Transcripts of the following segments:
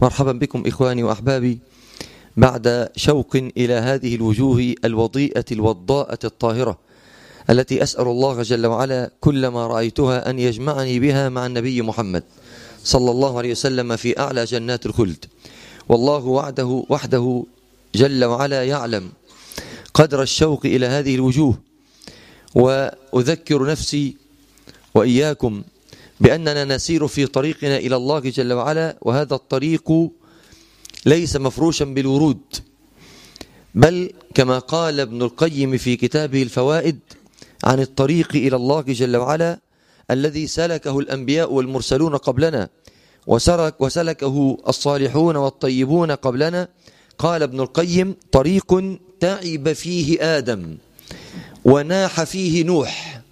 مرحبا بكم إخواني وأحبابي بعد شوق إلى هذه الوجوه الوضيئة الوضاءة الطاهرة التي أسأل الله جل وعلا كلما رأيتها أن يجمعني بها مع النبي محمد صلى الله عليه وسلم في أعلى جنات الخلد والله وعده وحده جل وعلا يعلم قدر الشوق إلى هذه الوجوه وأذكر نفسي وإياكم بأننا نسير في طريقنا إلى الله جل وعلا وهذا الطريق ليس مفروشا بالورود بل كما قال ابن القيم في كتابه الفوائد عن الطريق إلى الله جل وعلا الذي سلكه الأنبياء والمرسلون قبلنا وسلك وسلكه الصالحون والطيبون قبلنا قال ابن القيم طريق تعب فيه آدم وناح فيه نوح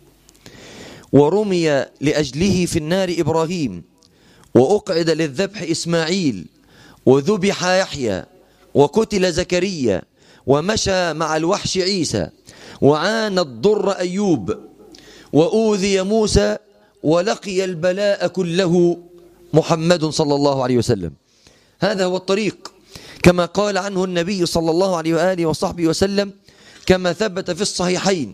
ورمي لأجله في النار إبراهيم وأقعد للذبح إسماعيل وذبح يحيى وقتل زكريا ومشى مع الوحش عيسى وعانى الضر أيوب وأوذي موسى ولقي البلاء كله محمد صلى الله عليه وسلم هذا هو الطريق كما قال عنه النبي صلى الله عليه وآله وصحبه وسلم كما ثبت في الصحيحين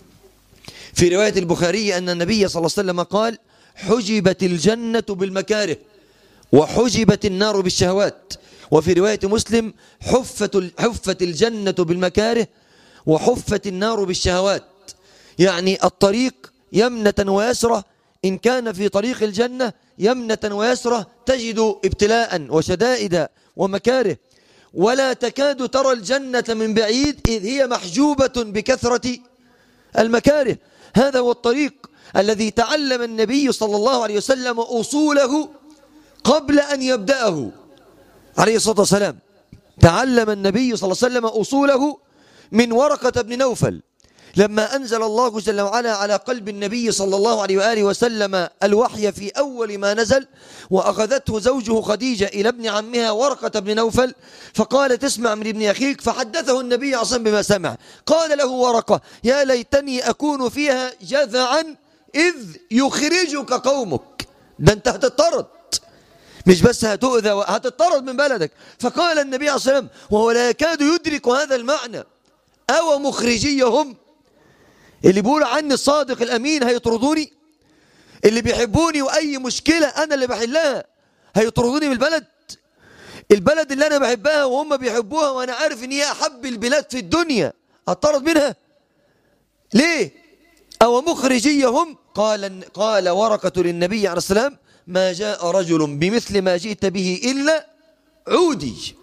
في رواية البخاري أن النبي صلى الله عليه وسلم قال حجبت الجنة بالمكاره وحجبت النار بالشهوات وفي رواية مسلم حفت, حفت الجنة بالمكاره وحفت النار بالشهوات يعني الطريق يمنة ويسرة إن كان في طريق الجنة يمنة ويسرة تجد ابتلاء وشدائد ومكاره ولا تكاد ترى الجنة من بعيد إذ هي محجوبة بكثرة المكاره هذا هو الطريق الذي تعلم النبي صلى الله عليه وسلم أصوله قبل أن يبدأه عليه الصلاة والسلام تعلم النبي صلى الله عليه وسلم أصوله من ورقة بن نوفل لما أنزل الله جل وعلا على قلب النبي صلى الله عليه وآله وسلم الوحي في أول ما نزل وأخذته زوجه خديجة إلى ابن عمها ورقة بن نوفل فقالت اسمع من ابن أخيك فحدثه النبي عصام بما سمع قال له ورقة يا ليتني أكون فيها جذعا إذ يخرجك قومك ده انت هتطرد مش بس هتؤذى هتطرد من بلدك فقال النبي عليه الصلاة والسلام وهو لا يكاد يدرك هذا المعنى أو مخرجيهم اللي بيقولوا عني الصادق الأمين هيطردوني اللي بيحبوني وأي مشكلة أنا اللي بحلها هيطردوني من البلد البلد اللي أنا بحبها وهم بيحبوها وأنا عارف إن هي أحب البلاد في الدنيا أطرد منها ليه أو مخرجيهم قال قال ورقة للنبي عليه السلام ما جاء رجل بمثل ما جئت به إلا عودي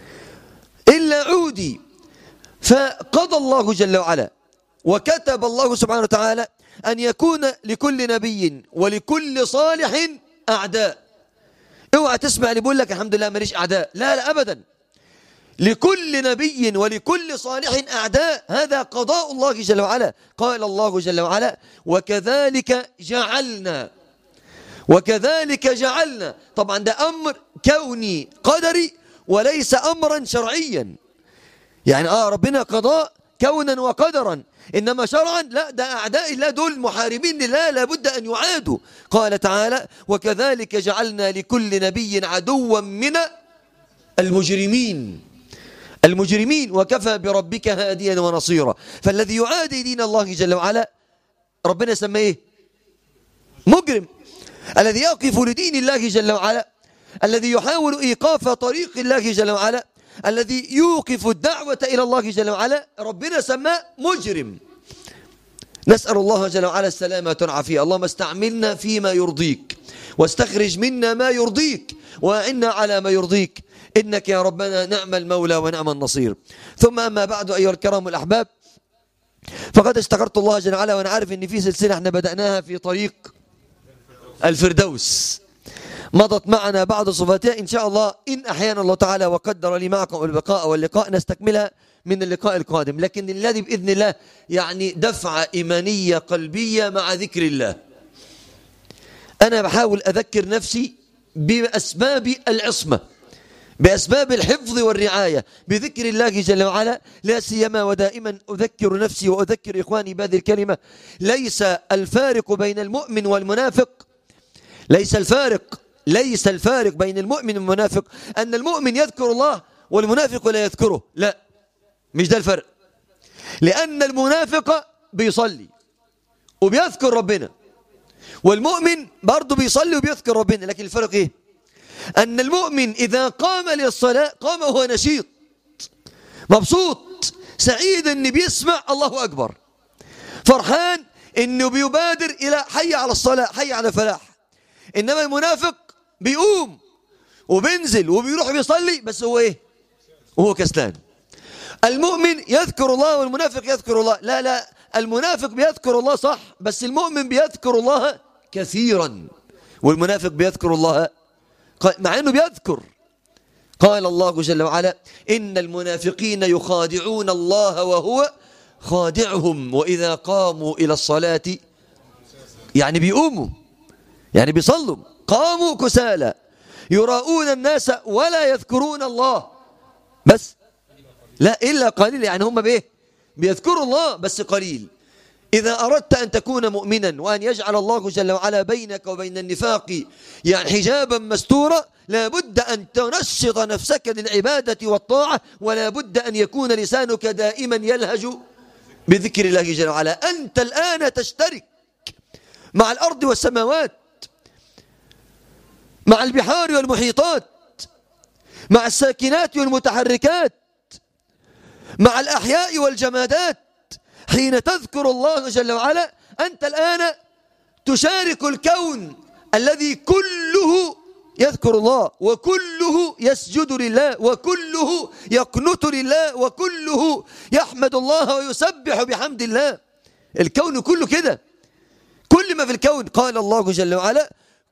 إلا عودي فقضى الله جل وعلا وكتب الله سبحانه وتعالى أن يكون لكل نبي ولكل صالح أعداء اوعى تسمع اللي بيقول لك الحمد لله ماليش أعداء لا لا أبدا لكل نبي ولكل صالح أعداء هذا قضاء الله جل وعلا قال الله جل وعلا وكذلك جعلنا وكذلك جعلنا طبعا ده أمر كوني قدري وليس أمرا شرعيا يعني آه ربنا قضاء كونا وقدرا إنما شرعا لا ده أعداء الله دول محاربين لله لابد أن يعادوا قال تعالى وكذلك جعلنا لكل نبي عدوا من المجرمين المجرمين وكفى بربك هاديا ونصيرا فالذي يعادي دين الله جل وعلا ربنا سميه ايه مجرم الذي يقف لدين الله جل وعلا الذي يحاول إيقاف طريق الله جل وعلا الذي يوقف الدعوة إلى الله جل وعلا ربنا سماه مجرم نسأل الله جل وعلا السلامة والعافية اللهم استعملنا فيما يرضيك واستخرج منا ما يرضيك وأعنا على ما يرضيك إنك يا ربنا نعم المولى ونعم النصير ثم أما بعد أيها الكرام الأحباب فقد استغرت الله جل وعلا وأنا عارف أن في سلسلة احنا بدأناها في طريق الفردوس مضت معنا بعض صفاتها إن شاء الله إن أحيانا الله تعالى وقدر لي معكم البقاء واللقاء نستكملها من اللقاء القادم لكن الذي بإذن الله يعني دفعة إيمانية قلبية مع ذكر الله أنا بحاول أذكر نفسي بأسباب العصمة بأسباب الحفظ والرعاية بذكر الله جل وعلا لا سيما ودائما أذكر نفسي وأذكر إخواني بهذه الكلمة ليس الفارق بين المؤمن والمنافق ليس الفارق ليس الفارق بين المؤمن والمنافق أن المؤمن يذكر الله والمنافق لا يذكره لا مش ده الفرق لأن المنافق بيصلي وبيذكر ربنا والمؤمن برضه بيصلي وبيذكر ربنا لكن الفرق ايه أن المؤمن إذا قام للصلاة قام وهو نشيط مبسوط سعيد أن بيسمع الله أكبر فرحان أنه بيبادر إلى حي على الصلاة حي على الفلاح إنما المنافق بيقوم وبينزل وبيروح بيصلي بس هو إيه وهو كسلان المؤمن يذكر الله والمنافق يذكر الله لا لا المنافق بيذكر الله صح بس المؤمن بيذكر الله كثيرا والمنافق بيذكر الله مع أنه بيذكر قال الله جل وعلا إن المنافقين يخادعون الله وهو خادعهم وإذا قاموا إلى الصلاة يعني بيقوموا يعني بيصلوا قاموا كسالى يراؤون الناس ولا يذكرون الله بس لا إلا قليل يعني هم بإيه بيذكروا الله بس قليل إذا أردت أن تكون مؤمنا وأن يجعل الله جل وعلا بينك وبين النفاق يعني حجابا مستورا لا بد أن تنشط نفسك للعبادة والطاعة ولا بد أن يكون لسانك دائما يلهج بذكر الله جل وعلا أنت الآن تشترك مع الأرض والسماوات مع البحار والمحيطات مع الساكنات والمتحركات مع الأحياء والجمادات حين تذكر الله جل وعلا أنت الآن تشارك الكون الذي كله يذكر الله وكله يسجد لله وكله يقنت لله وكله يحمد الله ويسبح بحمد الله الكون كله كده كل ما في الكون قال الله جل وعلا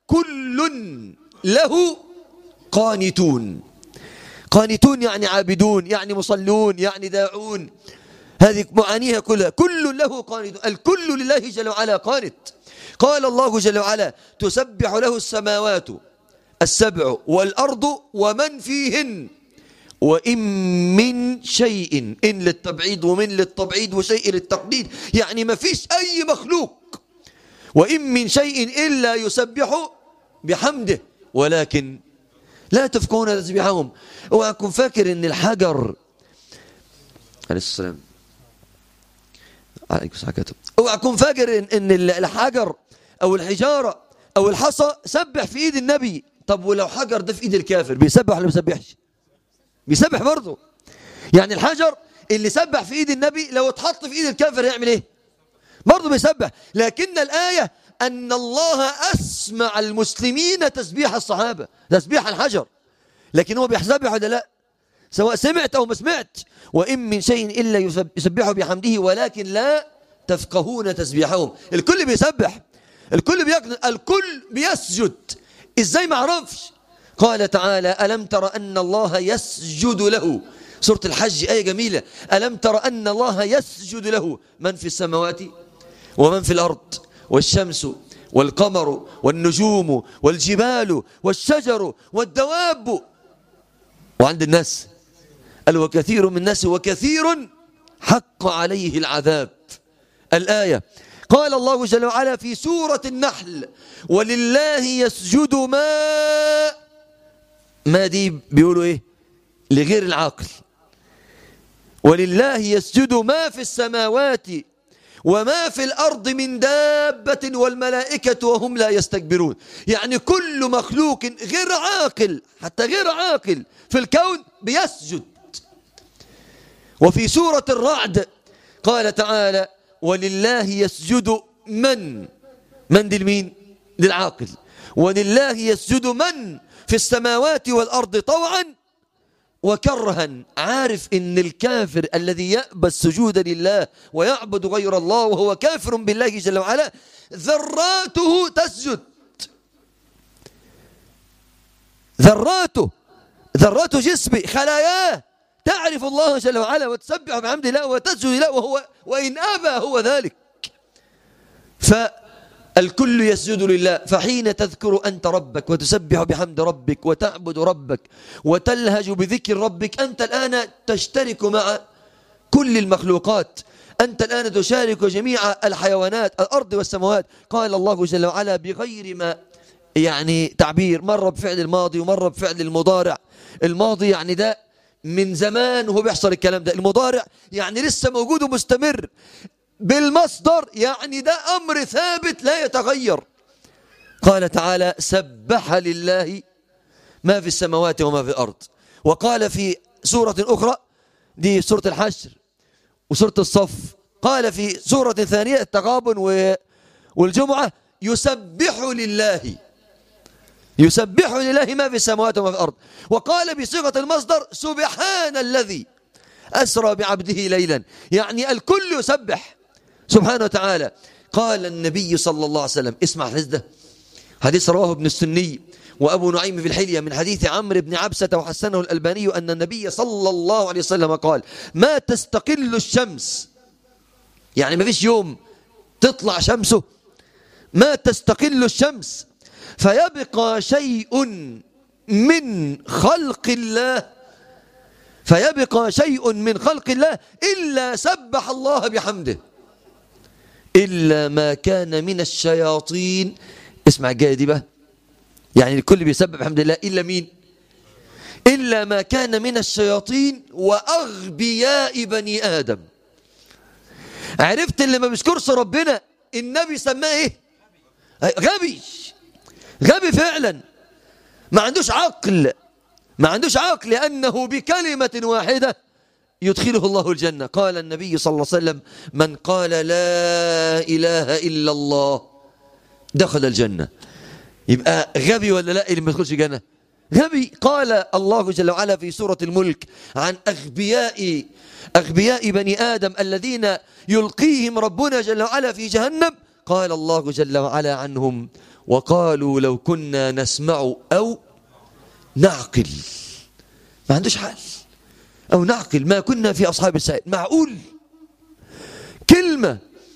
كل له قانتون قانتون يعني عابدون يعني مصلون يعني داعون هذه معانيها كلها كل له قانت الكل لله جل وعلا قانت قال الله جل وعلا تسبح له السماوات السبع والأرض ومن فيهن وإن من شيء إن للتبعيد ومن للتبعيد وشيء للتقديد يعني ما فيش أي مخلوق وإن من شيء إلا يسبح بحمده ولكن لا تفقهون تسبيحهم اوعى تكون فاكر ان الحجر عليه السلام عليكم السلام اوعى تكون فاكر ان, إن الحجر او الحجاره او الحصى سبح في ايد النبي طب ولو حجر ده في ايد الكافر بيسبح ولا ما بيسبحش بيسبح برضه يعني الحجر اللي سبح في ايد النبي لو اتحط في ايد الكافر يعمل ايه برضه بيسبح لكن الايه ان الله اسمع المسلمين تسبيح الصحابه تسبيح الحجر لكن هو بيسبح ولا لا سواء سمعت او ما سمعت وان من شيء الا يسبحه بحمده ولكن لا تفقهون تسبيحهم الكل بيسبح الكل بيقنط الكل بيسجد ازاي ما اعرفش قال تعالى ألم تر أن الله يسجد له سورة الحج آية جميلة ألم تر أن الله يسجد له من في السماوات ومن في الأرض والشمس والقمر والنجوم والجبال والشجر والدواب وعند الناس قال وكثير من الناس وكثير حق عليه العذاب الآية قال الله جل وعلا في سورة النحل ولله يسجد ما ما دي بيقولوا ايه لغير العاقل ولله يسجد ما في السماوات وما في الأرض من دابة والملائكة وهم لا يستكبرون يعني كل مخلوق غير عاقل حتى غير عاقل في الكون بيسجد وفي سورة الرعد قال تعالى ولله يسجد من من دي المين للعاقل ولله يسجد من في السماوات والأرض طوعا وكرها عارف ان الكافر الذي يأبى السجود لله ويعبد غير الله وهو كافر بالله جل وعلا ذراته تسجد ذراته ذرات جسمه خلاياه تعرف الله جل وعلا وتسبح بحمد الله وتسجد له وهو وإن أبى هو ذلك فالكل يسجد لله فحين تذكر أنت ربك وتسبح بحمد ربك وتعبد ربك وتلهج بذكر ربك أنت الآن تشترك مع كل المخلوقات أنت الآن تشارك جميع الحيوانات الأرض والسماوات قال الله جل وعلا بغير ما يعني تعبير مرة بفعل الماضي ومرة بفعل المضارع الماضي يعني ده من زمان وهو بيحصل الكلام ده المضارع يعني لسه موجود ومستمر بالمصدر يعني ده أمر ثابت لا يتغير قال تعالى سبح لله ما في السماوات وما في الأرض وقال في سورة أخرى دي سورة الحشر وسورة الصف قال في سورة ثانية التغابن والجمعة يسبح لله يسبح لله ما في السماوات وما في الأرض وقال بصيغة المصدر سبحان الذي أسرى بعبده ليلا يعني الكل يسبح سبحانه وتعالى قال النبي صلى الله عليه وسلم اسمع الحديث ده حديث رواه ابن السني وأبو نعيم في الحلية من حديث عمرو بن عبسة وحسنه الألباني أن النبي صلى الله عليه وسلم قال ما تستقل الشمس يعني ما فيش يوم تطلع شمسه ما تستقل الشمس فيبقى شيء من خلق الله فيبقى شيء من خلق الله إلا سبح الله بحمده إلا ما كان من الشياطين اسمع الجاية دي بقى يعني الكل بيسبح بحمد الله إلا مين إلا ما كان من الشياطين وأغبياء بني آدم عرفت اللي ما بيشكرش ربنا النبي سماه ايه غبي غبي فعلا ما عندوش عقل ما عندوش عقل لأنه بكلمة واحدة يدخله الله الجنة قال النبي صلى الله عليه وسلم من قال لا إله إلا الله دخل الجنة يبقى غبي ولا لا اللي ما يدخلش الجنة غبي قال الله جل وعلا في سورة الملك عن أغبياء أغبياء بني آدم الذين يلقيهم ربنا جل وعلا في جهنم قال الله جل وعلا عنهم وقالوا لو كنا نسمع أو نعقل ما عندوش حال أو نعقل ما كنا في أصحاب السائل معقول كلمة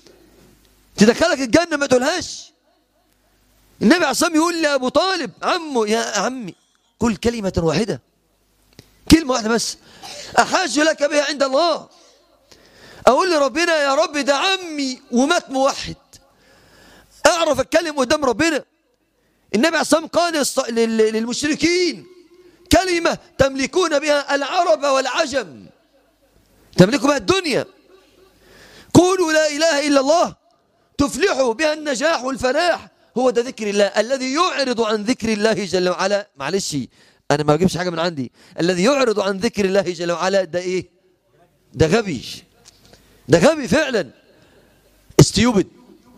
تدخلك الجنة ما تقولهاش النبي عصام يقول لأبو طالب عمه يا عمي قل كلمة واحدة كلمة واحدة بس أحاج لك بها عند الله أقول لربنا يا رب ده عمي ومات موحد أعرف أتكلم قدام ربنا النبي عصام قال للمشركين كلمة تملكون بها العرب والعجم تملكوا بها الدنيا قولوا لا إله إلا الله تفلحوا بها النجاح والفلاح هو ده ذكر الله الذي يعرض عن ذكر الله جل وعلا معلش أنا ما بجيبش حاجة من عندي الذي يعرض عن ذكر الله جل وعلا ده إيه ده غبي ده غبي فعلا استيوبد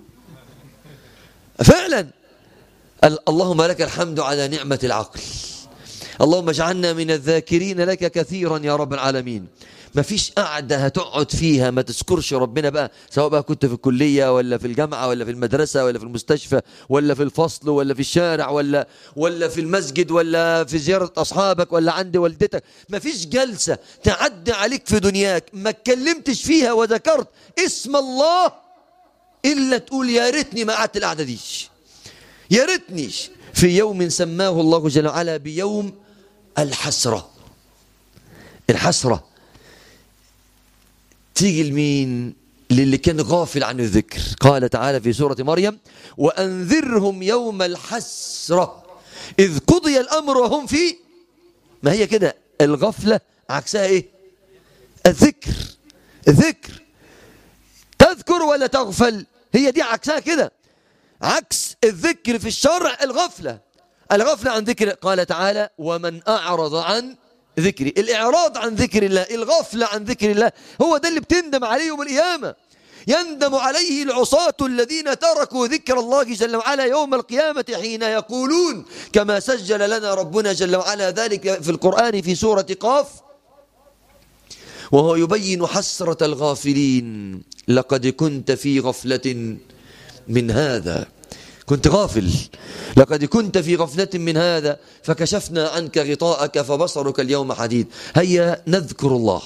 فعلا اللهم لك الحمد على نعمة العقل اللهم اجعلنا من الذاكرين لك كثيرا يا رب العالمين ما فيش قعدة هتقعد فيها ما تذكرش ربنا بقى سواء بقى كنت في الكلية ولا في الجامعة ولا في المدرسة ولا في المستشفى ولا في الفصل ولا في الشارع ولا ولا في المسجد ولا في زيارة أصحابك ولا عند والدتك ما فيش جلسة تعدي عليك في دنياك ما اتكلمتش فيها وذكرت اسم الله إلا تقول يا ريتني ما قعدت القعدة دي يا ريتني في يوم سماه الله جل وعلا بيوم الحسرة الحسرة تيجي لمين للي كان غافل عن الذكر قال تعالى في سورة مريم وأنذرهم يوم الحسرة إذ قضي الأمر وهم في ما هي كده الغفلة عكسها إيه الذكر الذكر تذكر ولا تغفل هي دي عكسها كده عكس الذكر في الشرع الغفلة الغفلة عن ذكر قال تعالى ومن أعرض عن ذكري الإعراض عن ذكر الله الغفلة عن ذكر الله هو ده اللي بتندم عليه يوم القيامة يندم عليه العصاة الذين تركوا ذكر الله جل وعلا يوم القيامة حين يقولون كما سجل لنا ربنا جل وعلا ذلك في القرآن في سورة قاف وهو يبين حسرة الغافلين لقد كنت في غفلة من هذا كنت غافل لقد كنت في غفلة من هذا فكشفنا عنك غطاءك فبصرك اليوم حديد هيا نذكر الله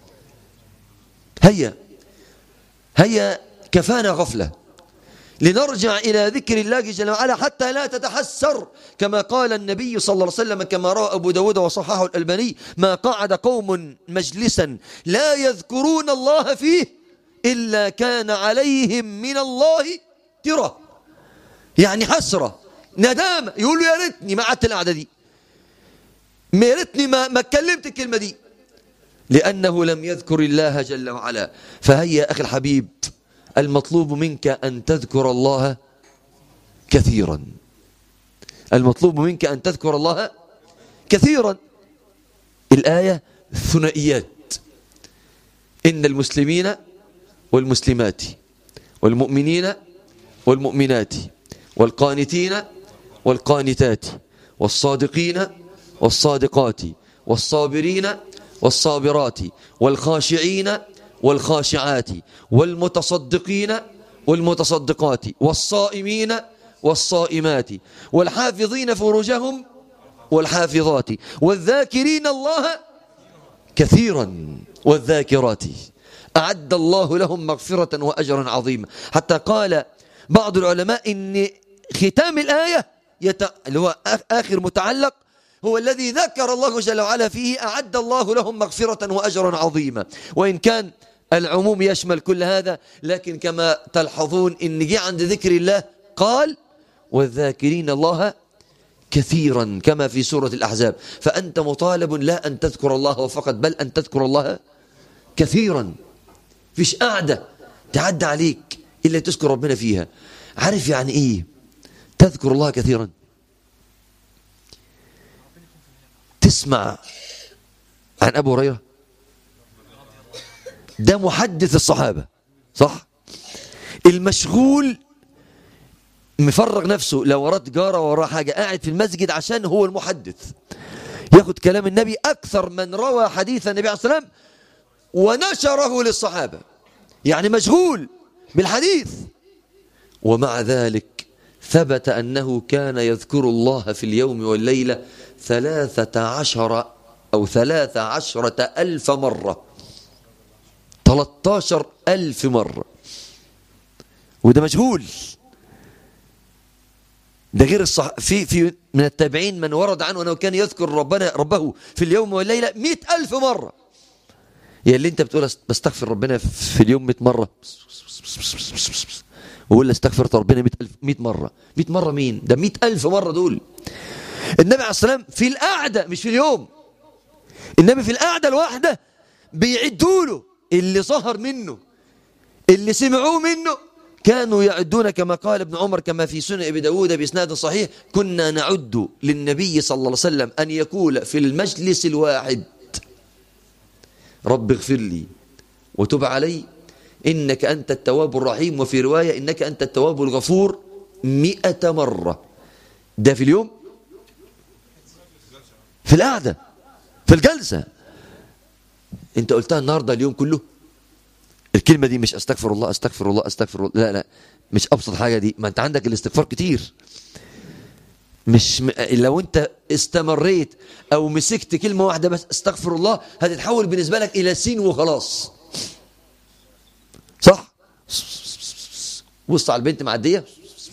هيا هيا كفانا غفلة لنرجع إلى ذكر الله جل وعلا حتى لا تتحسر كما قال النبي صلى الله عليه وسلم كما روى أبو داود وصححه الألباني ما قعد قوم مجلسا لا يذكرون الله فيه إلا كان عليهم من الله ترى يعني حسرة ندامة يقول له يا ريتني ما قعدت القعدة دي يا ريتني ما ما اتكلمت الكلمة دي لأنه لم يذكر الله جل وعلا فهيا أخي الحبيب المطلوب منك أن تذكر الله كثيرا المطلوب منك أن تذكر الله كثيرا الآية ثنائيات إن المسلمين والمسلمات والمؤمنين والمؤمنات والقانتين والقانتات والصادقين والصادقات والصابرين والصابرات والخاشعين والخاشعات والمتصدقين والمتصدقات والصائمين والصائمات والحافظين فروجهم والحافظات والذاكرين الله كثيرا والذاكرات أعد الله لهم مغفرة وأجرا عظيما حتى قال بعض العلماء إن ختام الآية يت... اللي هو آخر متعلق هو الذي ذكر الله جل وعلا فيه أعد الله لهم مغفرة وأجرا عظيما وإن كان العموم يشمل كل هذا لكن كما تلحظون إن جاء عند ذكر الله قال والذاكرين الله كثيرا كما في سورة الأحزاب فأنت مطالب لا أن تذكر الله فقط بل أن تذكر الله كثيرا فيش قاعدة تعدى عليك إلا تذكر ربنا فيها عارف يعني إيه تذكر الله كثيرا تسمع عن أبو هريرة ده محدث الصحابة صح المشغول مفرغ نفسه لو وراه تجارة وراه حاجة قاعد في المسجد عشان هو المحدث ياخد كلام النبي أكثر من روى حديث النبي عليه الصلاة والسلام ونشره للصحابة يعني مشغول بالحديث ومع ذلك ثبت أنه كان يذكر الله في اليوم والليلة ثلاثة عشر أو ثلاثة عشرة ألف مرة ثلاثة ألف مرة وده مجهول ده غير الصح في في من التابعين من ورد عنه أنه كان يذكر ربنا ربه في اليوم والليلة مئة ألف مرة يا اللي انت بتقول بستغفر ربنا في اليوم 100 مرة وقول استغفرت ربنا 100 ألف 100 مرة 100 مرة مين ده 100 ألف مرة دول النبي عليه السلام في القعدة مش في اليوم النبي في القعدة الواحدة بيعدوا له اللي ظهر منه اللي سمعوه منه كانوا يعدون كما قال ابن عمر كما في سنة ابي داود بإسناد صحيح كنا نعد للنبي صلى الله عليه وسلم أن يقول في المجلس الواحد رب اغفر لي وتب علي إنك أنت التواب الرحيم وفي رواية إنك أنت التواب الغفور مئة مرة ده في اليوم في القعدة في الجلسة انت قلتها النهاردة اليوم كله الكلمة دي مش استغفر الله استغفر الله استغفر الله لا لا مش أبسط حاجة دي ما انت عندك الاستغفار كتير مش م... لو انت استمريت او مسكت كلمة واحدة بس استغفر الله هتتحول بالنسبة لك الى سين وخلاص صح بص على البنت معدية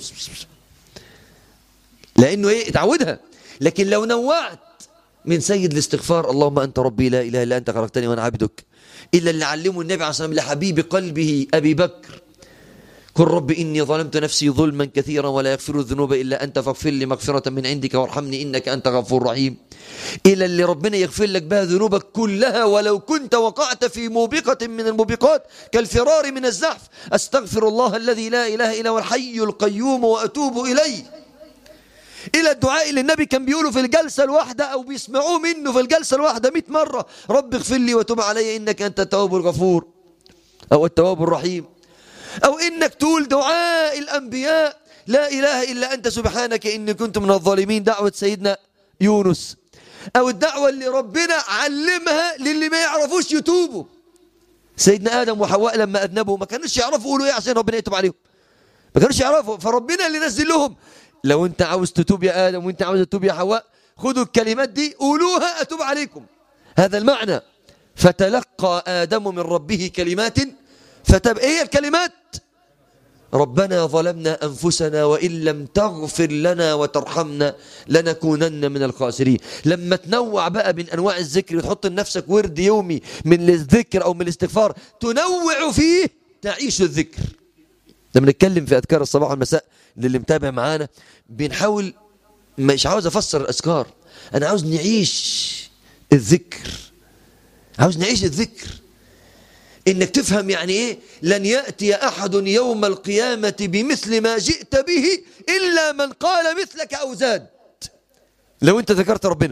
لانه ايه اتعودها لكن لو نوعت من سيد الاستغفار اللهم انت ربي لا اله الا انت خلقتني وانا عبدك الا اللي علمه النبي عليه الصلاه والسلام لحبيب قلبه ابي بكر قل رب إني ظلمت نفسي ظلما كثيرا ولا يغفر الذنوب إلا أنت فاغفر لي مغفرة من عندك وارحمني إنك أنت غفور رحيم إلى اللي ربنا يغفر لك بها ذنوبك كلها ولو كنت وقعت في موبقة من الموبقات كالفرار من الزحف أستغفر الله الذي لا إله إلا هو الحي القيوم وأتوب إليه إلى الدعاء اللي النبي كان بيقوله في الجلسة الواحدة أو بيسمعوه منه في الجلسة الواحدة مئة مرة رب اغفر لي وتب علي إنك أنت التواب الغفور أو التواب الرحيم أو إنك تقول دعاء الأنبياء لا إله إلا أنت سبحانك إني كنت من الظالمين دعوة سيدنا يونس أو الدعوة اللي ربنا علمها للي ما يعرفوش يتوبوا سيدنا آدم وحواء لما أذنبوا ما كانوش يعرفوا يقولوا إيه عشان ربنا يتوب عليهم ما كانوش يعرفوا فربنا اللي نزل لهم لو أنت عاوز تتوب يا آدم وأنت عاوز تتوب يا حواء خذوا الكلمات دي قولوها أتوب عليكم هذا المعنى فتلقى آدم من ربه كلمات فتب ايه الكلمات ربنا ظلمنا أنفسنا وإن لم تغفر لنا وترحمنا لنكونن من الخاسرين لما تنوع بقى من أنواع الذكر وتحط لنفسك ورد يومي من الذكر أو من الاستغفار تنوع فيه تعيش الذكر لما نتكلم في أذكار الصباح والمساء للي متابع معانا بنحاول مش عاوز أفسر الأذكار أنا عاوز نعيش الذكر عاوز نعيش الذكر إنك تفهم يعني إيه لن يأتي أحد يوم القيامة بمثل ما جئت به إلا من قال مثلك أو زاد لو أنت ذكرت ربنا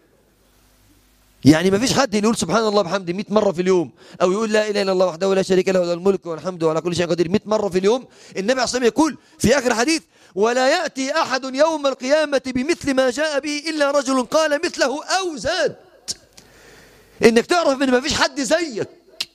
يعني ما فيش حد يقول سبحان الله بحمده 100 مرة في اليوم أو يقول لا إله إلا الله وحده لا شريك له له الملك والحمد وعلى كل شيء قدير 100 مرة في اليوم النبي عليه الصلاة يقول في آخر حديث ولا يأتي أحد يوم القيامة بمثل ما جاء به إلا رجل قال مثله أو زاد إنك تعرف إن ما فيش حد زيك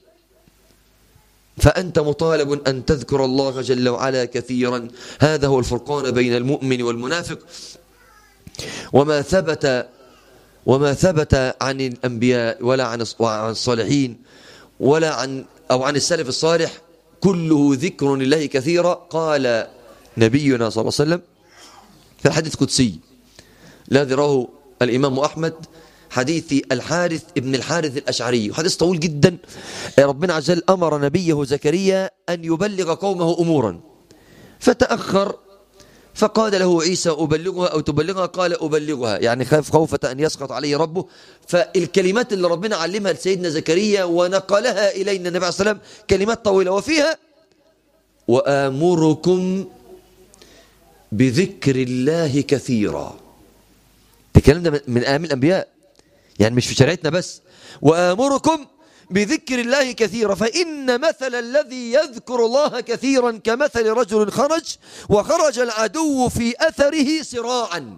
فأنت مطالب أن تذكر الله جل وعلا كثيرا هذا هو الفرقان بين المؤمن والمنافق وما ثبت وما ثبت عن الأنبياء ولا عن الصالحين ولا عن أو عن السلف الصالح كله ذكر لله كثيرا قال نبينا صلى الله عليه وسلم في الحديث قدسي الذي راه الإمام أحمد حديث الحارث ابن الحارث الأشعري حديث طويل جدا ربنا عز وجل أمر نبيه زكريا أن يبلغ قومه أمورا فتأخر فقال له عيسى أبلغها أو تبلغها قال أبلغها يعني خاف خوفة أن يسقط عليه ربه فالكلمات اللي ربنا علمها لسيدنا زكريا ونقلها إلينا النبي عليه الصلاة والسلام كلمات طويلة وفيها وآمركم بذكر الله كثيرا الكلام ده من آمن الأنبياء يعني مش في شريعتنا بس وآمركم بذكر الله كثيرا فإن مثل الذي يذكر الله كثيرا كمثل رجل خرج وخرج العدو في أثره سراعا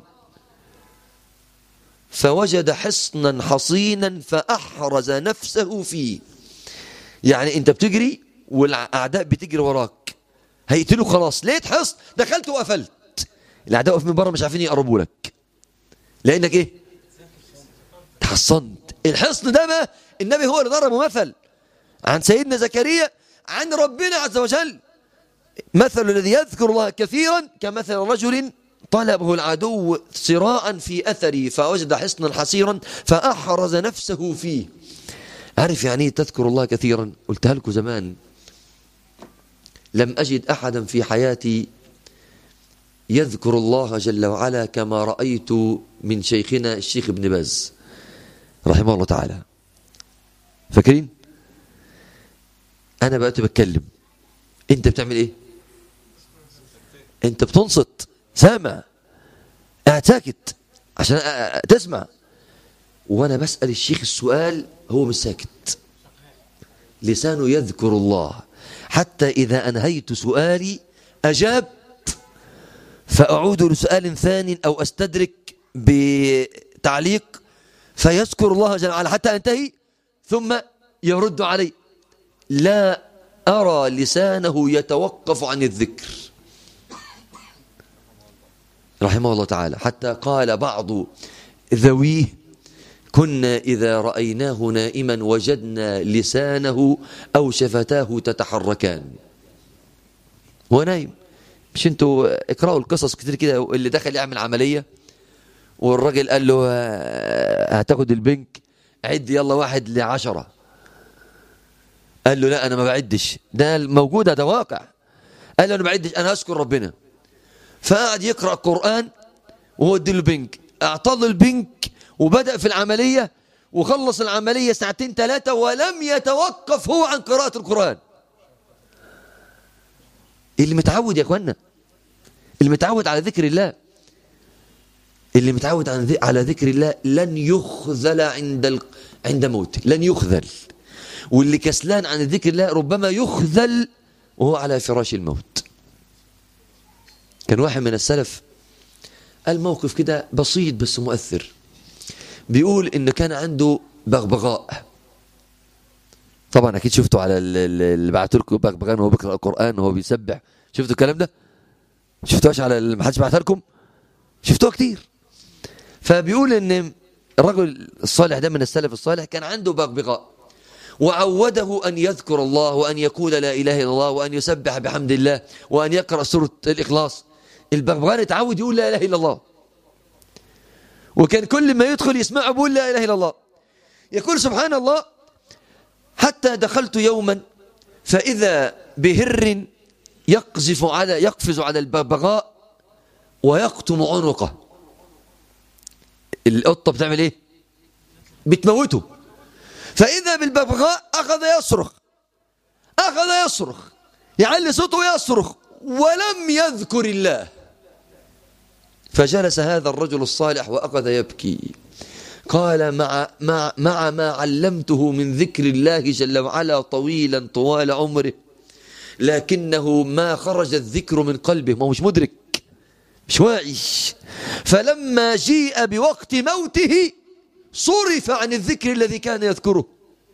فوجد حصنا حصينا فأحرز نفسه فيه يعني انت بتجري والأعداء بتجري وراك هيقتلوا خلاص لقيت حصن دخلت وقفلت الأعداء واقفين بره مش عارفين يقربوا لك لأنك إيه تحصنت الحصن ده ما النبي هو اللي ضربه مثل عن سيدنا زكريا عن ربنا عز وجل مثل الذي يذكر الله كثيرا كمثل رجل طلبه العدو صراعا في أثره فوجد حصنا حصيرا فأحرز نفسه فيه عارف يعني ايه تذكر الله كثيرا قلتها لكم زمان لم أجد أحدا في حياتي يذكر الله جل وعلا كما رأيت من شيخنا الشيخ ابن باز رحمه الله تعالى فاكرين أنا بقيت بتكلم أنت بتعمل إيه أنت بتنصت سامع قاعد ساكت عشان تسمع وأنا بسأل الشيخ السؤال هو مش ساكت لسانه يذكر الله حتى إذا أنهيت سؤالي أجاب فأعود لسؤال ثاني أو أستدرك بتعليق فيذكر الله جل وعلا حتى أنتهي ثم يرد علي لا أرى لسانه يتوقف عن الذكر رحمه الله تعالى حتى قال بعض ذويه كنا إذا رأيناه نائما وجدنا لسانه أو شفتاه تتحركان هو نايم مش انتوا اقرأوا القصص كتير كده اللي دخل يعمل عملية والراجل قال له هتاخد البنك عد يلا واحد لعشرة قال له لا أنا ما بعدش ده موجودة ده واقع قال له أنا ما بعدش أنا أشكر ربنا فقعد يقرأ القرآن وهو اديله البنك أعطاه البنك وبدأ في العملية وخلص العملية ساعتين ثلاثة ولم يتوقف هو عن قراءة القرآن اللي متعود يا اخوانا اللي متعود على ذكر الله اللي متعود على ذكر الله لن يخذل عند ال... عند موته لن يخذل واللي كسلان عن ذكر الله ربما يخذل وهو على فراش الموت كان واحد من السلف قال موقف كده بسيط بس مؤثر بيقول ان كان عنده بغبغاء طبعا اكيد شفتوا على اللي بعتوا لكم بغبغان وهو بيقرا القران وهو بيسبح شفتوا الكلام ده شفتوهاش على ما حدش بعتها لكم شفتوها كتير فبيقول ان الرجل الصالح ده من السلف الصالح كان عنده بغبغاء وعوده أن يذكر الله وأن يقول لا إله إلا الله وأن يسبح بحمد الله وأن يقرأ سورة الإخلاص البغبغان اتعود يقول لا إله إلا الله وكان كل ما يدخل يسمعه بيقول لا إله إلا الله يقول سبحان الله حتى دخلت يوما فإذا بهر يقذف على يقفز على الببغاء ويقطم عنقه القطة بتعمل ايه بتموته فإذا بالببغاء أخذ يصرخ أخذ يصرخ يعلي صوته ويصرخ ولم يذكر الله فجلس هذا الرجل الصالح وأخذ يبكي قال مع, مع, مع ما علمته من ذكر الله جل وعلا طويلا طوال عمره لكنه ما خرج الذكر من قلبه ما هو مش مدرك مش واعي فلما جيء بوقت موته صرف عن الذكر الذي كان يذكره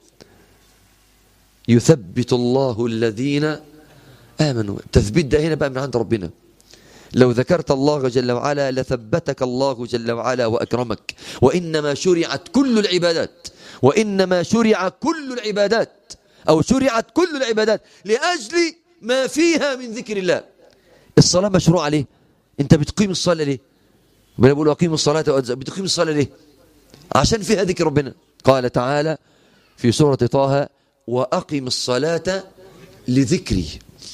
يثبت الله الذين آمنوا التثبيت ده هنا بقى من عند ربنا لو ذكرت الله جل وعلا لثبتك الله جل وعلا وأكرمك وإنما شرعت كل العبادات وإنما شرع كل العبادات أو شرعت كل العبادات لأجل ما فيها من ذكر الله الصلاة مشروع ليه أنت بتقيم الصلاة ليه ربنا بيقول أقيم الصلاة وأجزاء بتقيم الصلاة ليه عشان فيها ذكر ربنا قال تعالى في سورة طه وأقم الصلاة لذكري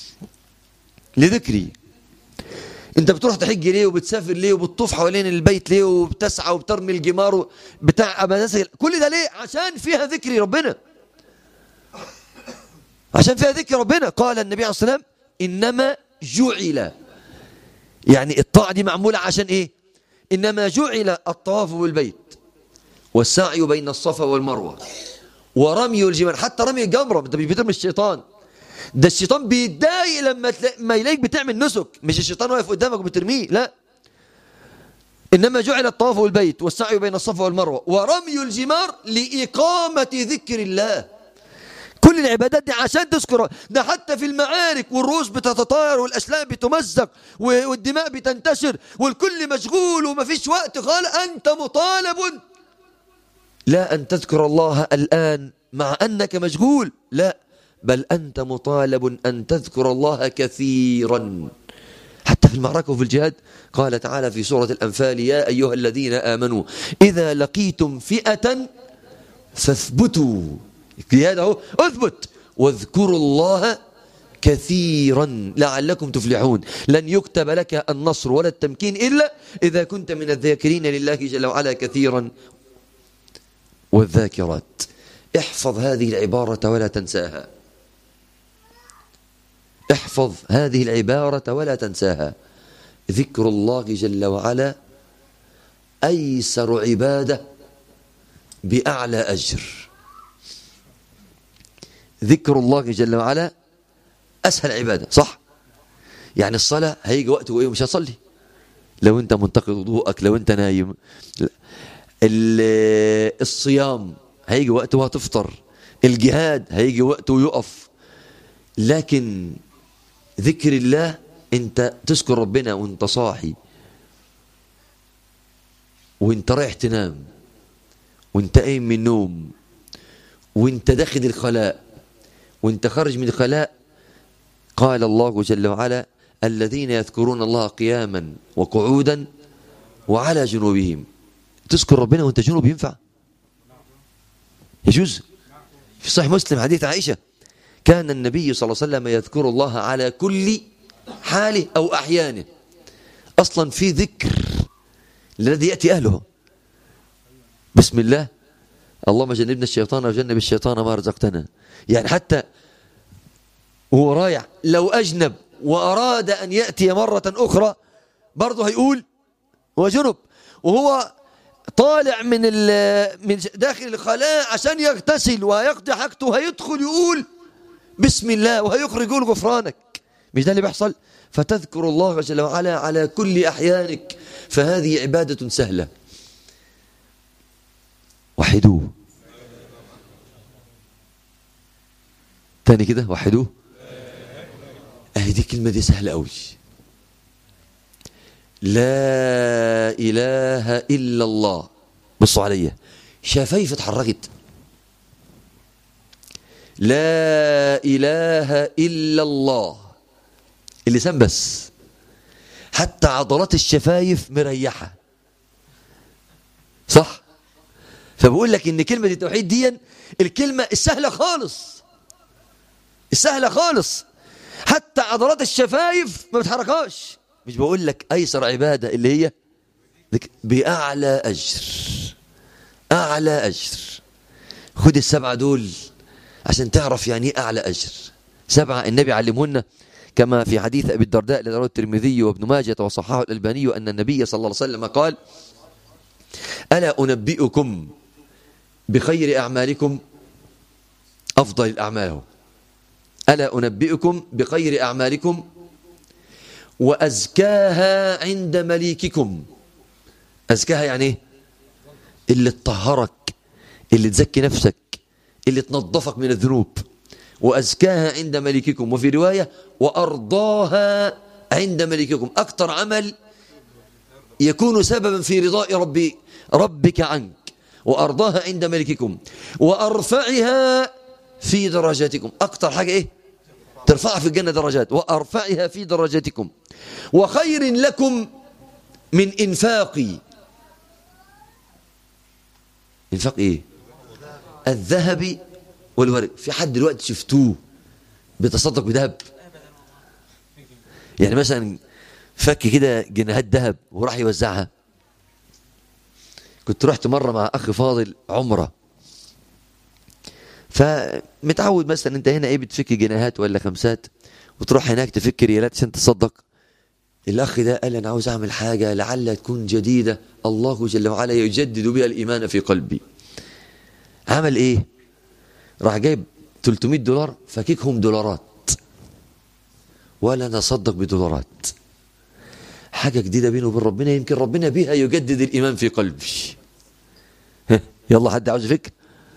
لذكري انت بتروح تحج ليه وبتسافر ليه وبتطوف حوالين البيت ليه وبتسعى وبترمي الجمار بتاع كل ده ليه عشان فيها ذكر ربنا عشان فيها ذكر ربنا قال النبي عليه الصلاة والسلام إنما جعل يعني الطاعة دي معمولة عشان إيه إنما جعل الطواف بالبيت والسعي بين الصفا والمروة ورمي الجمال حتى رمي الجمرة انت مش بترمي الشيطان ده الشيطان بيتضايق لما ما يلاقيك بتعمل نسك مش الشيطان واقف قدامك وبترميه لا إنما جعل الطواف بالبيت والسعي بين الصفا والمروة ورمي الجمار لإقامة ذكر الله كل العبادات دي عشان تذكر ده حتى في المعارك والرؤوس بتتطاير والأسلام بتمزق والدماء بتنتشر والكل مشغول ومفيش وقت قال أنت مطالب لا أن تذكر الله الآن مع أنك مشغول لا بل أنت مطالب أن تذكر الله كثيرا حتى في المعركة وفي الجهاد قال تعالى في سورة الأنفال يا أيها الذين آمنوا إذا لقيتم فئة فاثبتوا الجهاد أهو اثبت واذكروا الله كثيرا لعلكم تفلحون لن يكتب لك النصر ولا التمكين إلا إذا كنت من الذاكرين لله جل وعلا كثيرا والذاكرات احفظ هذه العبارة ولا تنساها احفظ هذه العبارة ولا تنساها ذكر الله جل وعلا أيسر عبادة بأعلى أجر ذكر الله جل وعلا أسهل عبادة صح يعني الصلاة هيجي وقت وإيه مش هتصلي لو أنت منتقد وضوءك لو أنت نايم الصيام هيجي وقت وهتفطر الجهاد هيجي وقت ويقف لكن ذكر الله انت تذكر ربنا وانت صاحي وانت رايح تنام وانت قايم من النوم وانت داخل الخلاء وانت خارج من الخلاء قال الله جل وعلا الذين يذكرون الله قياما وقعودا وعلى جنوبهم تذكر ربنا وانت جنوب ينفع يجوز في صحيح مسلم حديث عائشة كان النبي صلى الله عليه وسلم يذكر الله على كل حاله أو أحيانه أصلا في ذكر الذي يأتي أهله بسم الله اللهم جنبنا الشيطان وجنب الشيطان ما رزقتنا يعني حتى وهو رايح لو أجنب وأراد أن يأتي مرة أخرى برضه هيقول هو جنب وهو طالع من من داخل الخلاء عشان يغتسل ويقضي حاجته هيدخل يقول بسم الله وهيخرج يقول غفرانك مش ده اللي بيحصل فتذكر الله جل وعلا على كل أحيانك فهذه عبادة سهلة وحدوه تاني كده وحدوه اهي دي كلمة دي سهلة قوي لا إله إلا الله بصوا عليا شفايف اتحركت لا إله إلا الله اللسان بس حتى عضلات الشفايف مريحة صح فبقول لك ان كلمة التوحيد دي الكلمة السهلة خالص السهلة خالص حتى عضلات الشفايف ما بتحركهاش مش بقول لك ايسر عباده اللي هي ذك- باعلى اجر اعلى اجر خد السبعه دول عشان تعرف يعني ايه اعلى اجر سبعه النبي علمهن كما في حديث ابي الدرداء الذي رواه الترمذي وابن ماجه وصححه الالباني ان النبي صلى الله عليه وسلم قال الا انبئكم بخير اعمالكم افضل الاعمال هو. الا انبئكم بخير اعمالكم وازكاها عند مليككم ازكاها يعني ايه اللي تطهرك اللي تزكي نفسك اللي تنظفك من الذنوب وأزكاها عند ملككم وفي رواية وأرضاها عند ملككم أكثر عمل يكون سببا في رضاء ربي ربك عنك وأرضاها عند ملككم وأرفعها في درجاتكم أكثر حاجة إيه ترفعها في الجنة درجات وأرفعها في درجاتكم وخير لكم من إنفاقي إنفاق إيه الذهب والورق في حد دلوقتي شفتوه بيتصدق بذهب يعني مثلا فك كده جنيهات ذهب وراح يوزعها كنت رحت مرة مع أخ فاضل عمرة فمتعود مثلا انت هنا ايه بتفك جنيهات ولا خمسات وتروح هناك تفك ريالات عشان تصدق الاخ ده قال انا عاوز اعمل حاجه لعلها تكون جديده الله جل وعلا يجدد بها الايمان في قلبي عمل ايه راح جايب 300 دولار فكيكهم دولارات ولا نصدق بدولارات حاجه جديده بينه وبين ربنا يمكن ربنا بيها يجدد الايمان في قلبي ها، يلا حد عاوز فكر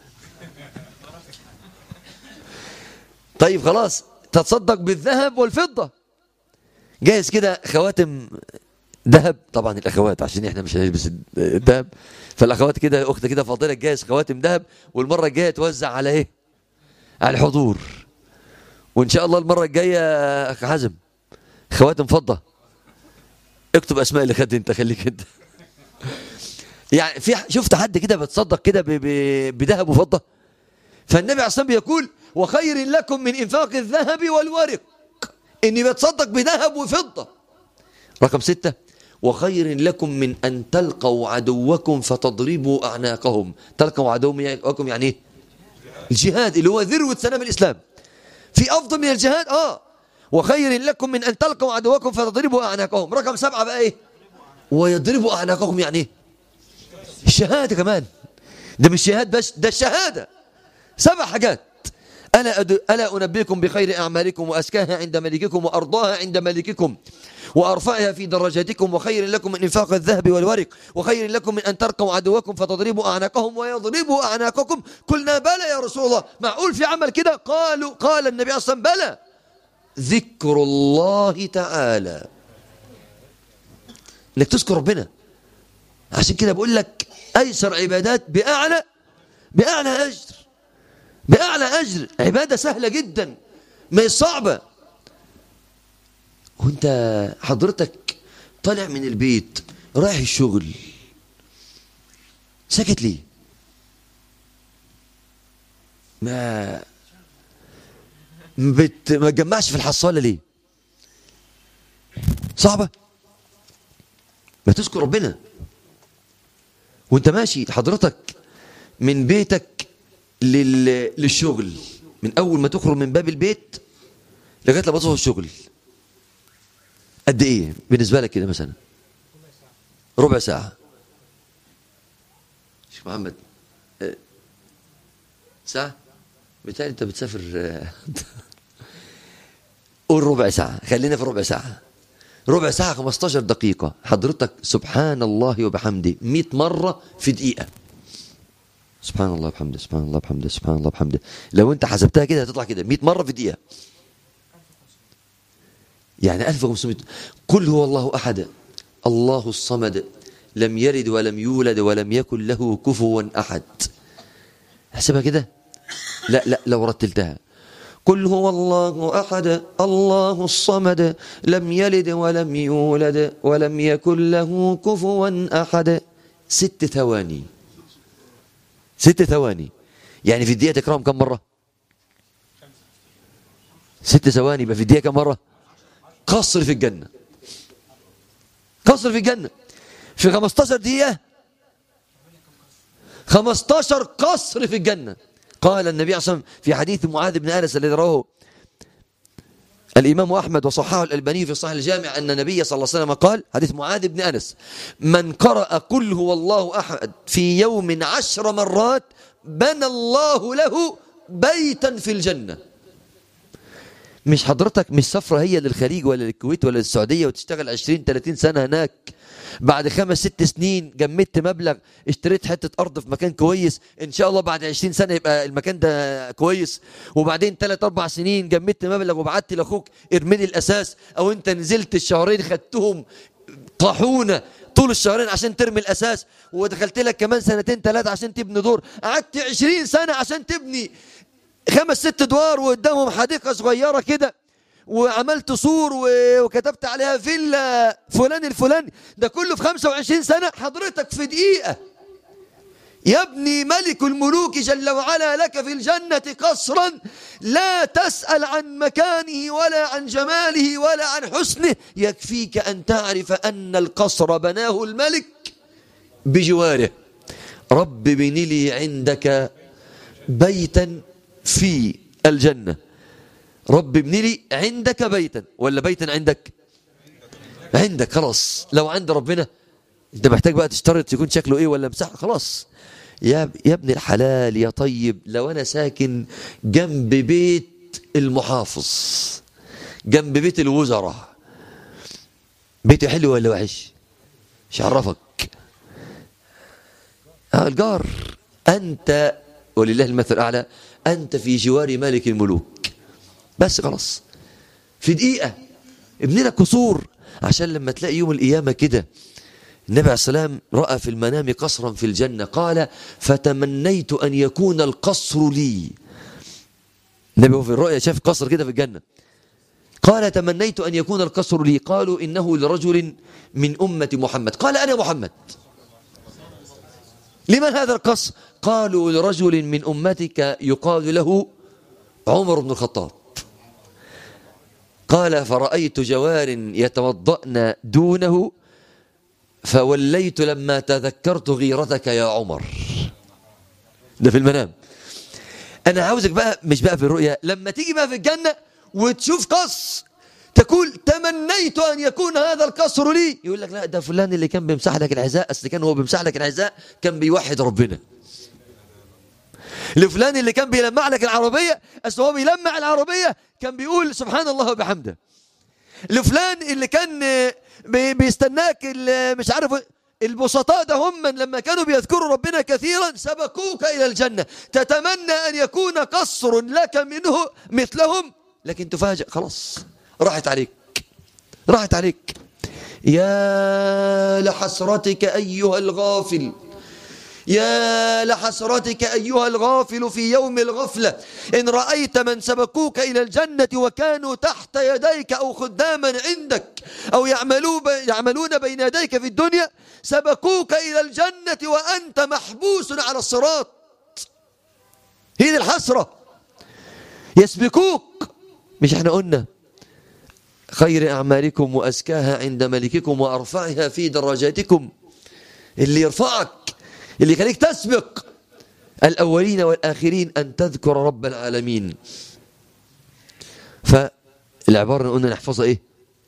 طيب خلاص تتصدق بالذهب والفضه جاهز كده خواتم ذهب طبعا الاخوات عشان احنا مش هنلبس الذهب فالاخوات كده اخت كده فاضله جاهز خواتم ذهب والمره الجايه توزع على ايه على الحضور وان شاء الله المره الجايه اخ حازم خواتم فضه اكتب اسماء اللي خد انت خليك انت يعني في شفت حد كده بتصدق كده ب- ب- بذهب وفضه فالنبي عليه الصلاه والسلام بيقول وخير لكم من انفاق الذهب والورق اني بتصدق بذهب وفضه رقم ستة وخير لكم من أن تلقوا عدوكم فتضربوا أعناقهم تلقوا عدوكم يعني إيه؟ الجهاد اللي هو ذروة سنام الإسلام في أفضل من الجهاد آه وخير لكم من أن تلقوا عدوكم فتضربوا أعناقهم رقم سبعة بقى إيه ويضربوا أعناقهم يعني إيه الشهادة كمان ده مش شهاد بس ده الشهادة سبع حاجات ألا, أد... ألا أنبئكم بخير أعمالكم وأزكاها عند ملككم وأرضاها عند ملككم وأرفعها في درجاتكم وخير لكم من إنفاق الذهب والورق وخير لكم من أن ترقوا عدوكم فتضربوا أعناقهم ويضربوا أعناقكم قلنا بلى يا رسول الله معقول في عمل كده قالوا قال النبي أصلا بلى ذكر الله تعالى انك تذكر ربنا عشان كده بقول لك ايسر عبادات باعلى باعلى اجر باعلى اجر عباده سهله جدا ما هي صعبه وانت حضرتك طالع من البيت رايح الشغل ساكت ليه ما بت... ما تجمعش في الحصاله ليه صعبه ما تذكر ربنا وانت ماشي حضرتك من بيتك لل... للشغل من اول ما تخرج من باب البيت لغايه لما توصل الشغل قد ايه بالنسبه لك كده مثلا ربع ساعه شيخ محمد اه، ساعه بالتالي انت بتسافر اه، قول ربع ساعه خلينا في ربع ساعه ربع ساعه 15 دقيقه حضرتك سبحان الله وبحمده 100 مره في دقيقه سبحان الله وبحمده سبحان الله وبحمده سبحان الله وبحمده لو انت حسبتها كده هتطلع كده 100 مره في دقيقه يعني 1500 قل هو الله احد الله الصمد لم يلد ولم يولد ولم يكن له كفوا احد احسبها كده لا لا لو رتلتها قل هو الله احد الله الصمد لم يلد ولم يولد ولم يكن له كفوا احد ست ثواني ست ثواني يعني في الدقيقه تكرهم كم مره ست ثواني يبقى في الدقيقة كم مرة قصر في الجنة قصر في الجنة في 15 دقيقة 15 قصر في الجنة قال النبي عليه الصلاة والسلام في حديث معاذ بن أنس الذي رواه الإمام أحمد وصححه الألباني في صحيح الجامع أن النبي صلى الله عليه وسلم قال حديث معاذ بن أنس من قرأ قل هو الله أحد في يوم عشر مرات بنى الله له بيتا في الجنة مش حضرتك مش سفرة هي للخليج ولا للكويت ولا للسعودية وتشتغل 20 30 سنة هناك بعد خمس ست سنين جمدت مبلغ اشتريت حتة أرض في مكان كويس إن شاء الله بعد 20 سنة يبقى المكان ده كويس وبعدين ثلاث أربع سنين جمدت مبلغ وبعت لأخوك ارمي لي الأساس أو أنت نزلت الشهرين خدتهم طاحونة طول الشهرين عشان ترمي الأساس ودخلت لك كمان سنتين ثلاثة عشان تبني دور قعدت 20 سنة عشان تبني خمس ست ادوار وقدامهم حديقه صغيره كده وعملت سور و- وكتبت عليها فيلا فلان الفلاني ده كله في 25 سنه حضرتك في دقيقه يبني ملك الملوك جل وعلا لك في الجنة قصرا لا تسأل عن مكانه ولا عن جماله ولا عن حسنه يكفيك أن تعرف أن القصر بناه الملك بجواره رب بن لي عندك بيتا في الجنة رب ابن لي عندك بيتا ولا بيتا عندك عندك خلاص لو عند ربنا انت محتاج بقى تشترط يكون شكله ايه ولا مساحه خلاص يا يا ابن الحلال يا طيب لو انا ساكن جنب بيت المحافظ جنب بيت الوزراء بيته حلو ولا وحش مش عرفك آه الجار انت ولله المثل الاعلى انت في جوار مالك الملوك بس خلاص في دقيقه ابني لك قصور عشان لما تلاقي يوم القيامه كده النبي عليه السلام رأى في المنام قصرا في الجنة قال فتمنيت أن يكون القصر لي النبي هو في الرؤيا شاف قصر كده في الجنة قال تمنيت أن يكون القصر لي قالوا إنه لرجل من أمة محمد قال أنا محمد لمن هذا القصر قالوا لرجل من أمتك يقال له عمر بن الخطاب قال فرأيت جوار يتوضأن دونه فوليت لما تذكرت غيرتك يا عمر ده في المنام انا عاوزك بقى مش بقى في الرؤيا لما تيجي بقى في الجنة وتشوف قص تقول تمنيت ان يكون هذا القصر لي يقول لك لا ده فلان اللي كان بيمسح لك العزاء اصل كان هو بيمسح لك العزاء كان بيوحد ربنا لفلان اللي كان بيلمع لك العربية اصل هو بيلمع العربية كان بيقول سبحان الله وبحمده لفلان اللي كان بي- بيستناك ال- مش عارف البسطاء ده هم من لما كانوا بيذكروا ربنا كثيرا سبقوك إلى الجنة تتمنى أن يكون قصر لك منه مثلهم لكن تفاجأ خلاص راحت عليك راحت عليك يا لحسرتك أيها الغافل يا لحسرتك أيها الغافل في يوم الغفلة إن رأيت من سبقوك إلى الجنة وكانوا تحت يديك أو خداما عندك أو يعملون يعملون بين يديك في الدنيا سبقوك إلى الجنة وأنت محبوس على الصراط هي دي الحسرة يسبقوك مش احنا قلنا خير أعمالكم وأزكاها عند ملككم وأرفعها في درجاتكم اللي يرفعك اللي يخليك تسبق الأولين والآخرين أن تذكر رب العالمين فالعبارة اللي قلنا نحفظها إيه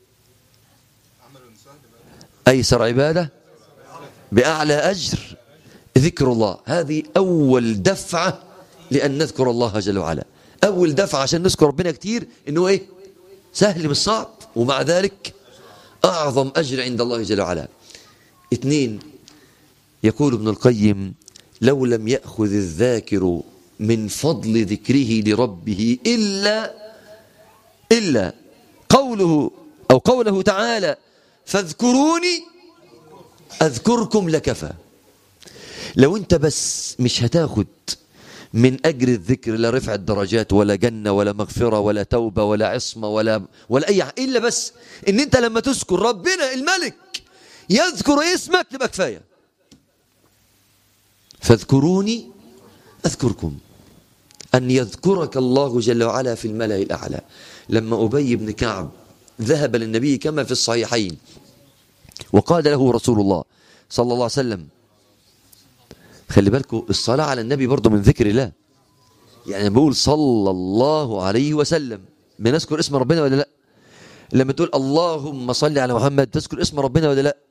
أيسر عبادة بأعلى أجر ذكر الله هذه أول دفعة لأن نذكر الله جل وعلا أول دفعة عشان نذكر ربنا كتير إنه إيه سهل مش صعب ومع ذلك أعظم أجر عند الله جل وعلا اثنين يقول ابن القيم لو لم يأخذ الذاكر من فضل ذكره لربه إلا إلا قوله أو قوله تعالى فاذكروني أذكركم لكفى لو أنت بس مش هتاخد من أجر الذكر لا رفع الدرجات ولا جنة ولا مغفرة ولا توبة ولا عصمة ولا ولا أي حاجة إلا بس إن أنت لما تذكر ربنا الملك يذكر اسمك تبقى كفايه فاذكروني أذكركم أن يذكرك الله جل وعلا في الملأ الأعلى لما أبي بن كعب ذهب للنبي كما في الصحيحين وقال له رسول الله صلى الله عليه وسلم خلي بالكم الصلاة على النبي برضه من ذكر الله يعني بقول صلى الله عليه وسلم بنذكر اسم ربنا ولا لا لما تقول اللهم صل على محمد تذكر اسم ربنا ولا لا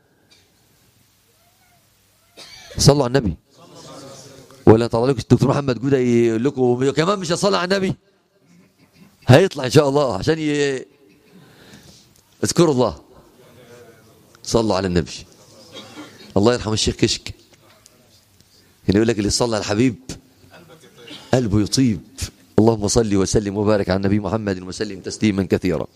صلوا على النبي ولا طلع لكم الدكتور محمد جوده يقول لكم كمان مش هصلي على النبي هيطلع ان شاء الله عشان ي... اذكروا الله صلوا على النبي الله يرحم الشيخ كشك كان يقول لك اللي صلى على الحبيب قلبه يطيب اللهم صل وسلم وبارك على النبي محمد وسلم تسليما كثيرا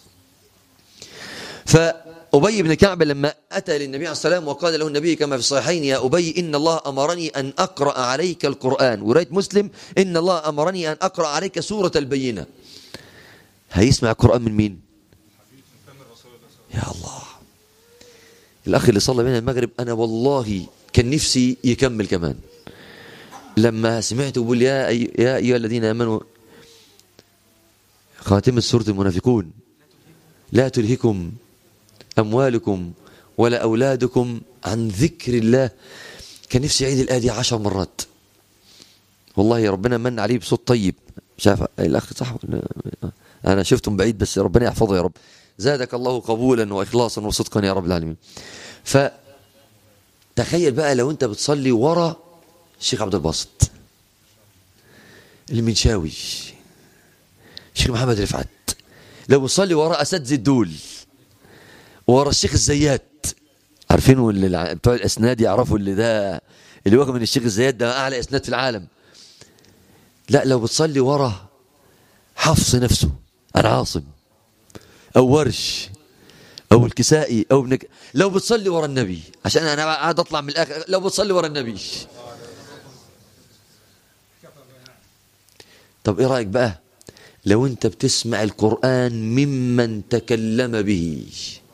فأبي بن كعب لما أتى للنبي عليه السلام وقال له النبي كما في الصحيحين يا أبي إن الله أمرني أن أقرأ عليك القرآن ورأيت مسلم إن الله أمرني أن أقرأ عليك سورة البينة هيسمع القرآن من مين يا الله الأخ اللي صلى بين المغرب أنا والله كان نفسي يكمل كمان لما سمعت بقول يا أي يا أيها الذين آمنوا خاتمة سورة المنافقون لا تلهكم أموالكم ولا أولادكم عن ذكر الله كان نفسي يعيد الآية دي عشر مرات والله يا ربنا من عليه بصوت طيب شاف الأخ صح ولا أنا شفتم بعيد بس ربنا يحفظه يا رب زادك الله قبولا وإخلاصا وصدقا يا رب العالمين فتخيل بقى لو أنت بتصلي ورا الشيخ عبد الباسط المنشاوي الشيخ محمد رفعت لو بتصلي ورا أساتذة الدول ورا الشيخ الزيات عارفين اللي بتوع الاسناد يعرفوا اللي ده اللي واخد من الشيخ الزيات ده اعلى اسناد في العالم لا لو بتصلي ورا حفص نفسه عن عاصم او ورش او الكسائي او ابن لو بتصلي ورا النبي عشان انا قاعد اطلع من الاخر لو بتصلي ورا النبي طب ايه رايك بقى لو انت بتسمع القران ممن تكلم به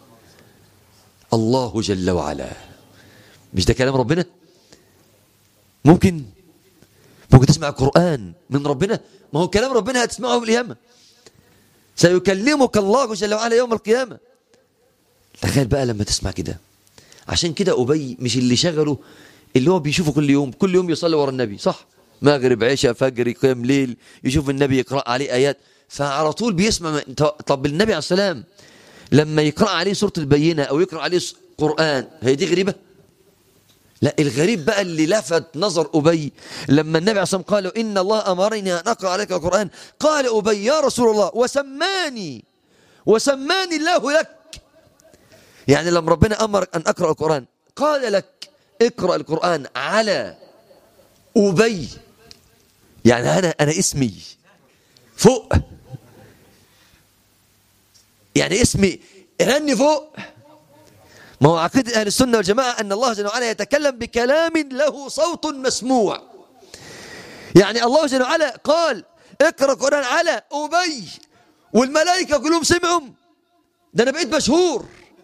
الله جل وعلا مش ده كلام ربنا ممكن ممكن تسمع القرآن من ربنا ما هو كلام ربنا هتسمعه يوم القيامة سيكلمك الله جل وعلا يوم القيامة تخيل بقى لما تسمع كده عشان كده أبي مش اللي شغله اللي هو بيشوفه كل يوم كل يوم يصلي ورا النبي صح مغرب عشاء فجر قيام ليل يشوف النبي يقرأ عليه آيات فعلى طول بيسمع طب النبي عليه السلام لما يقرأ عليه سورة البينة أو يقرأ عليه قرآن هي دي غريبة لا الغريب بقى اللي لفت نظر أبي لما النبي عليه الصلاة والسلام قال إن الله أمرني أن أقرأ عليك القرآن قال أبي يا رسول الله وسماني وسماني الله لك يعني لما ربنا أمرك أن أقرأ القرآن قال لك اقرأ القرآن على أبي يعني أنا أنا اسمي فوق يعني اسمي غني فوق ما هو عقيدة أهل السنة والجماعة أن الله جل وعلا يتكلم بكلام له صوت مسموع يعني الله جل وعلا قال اقرأ القرآن على أبي والملائكة كلهم سمعوا ده أنا بقيت مشهور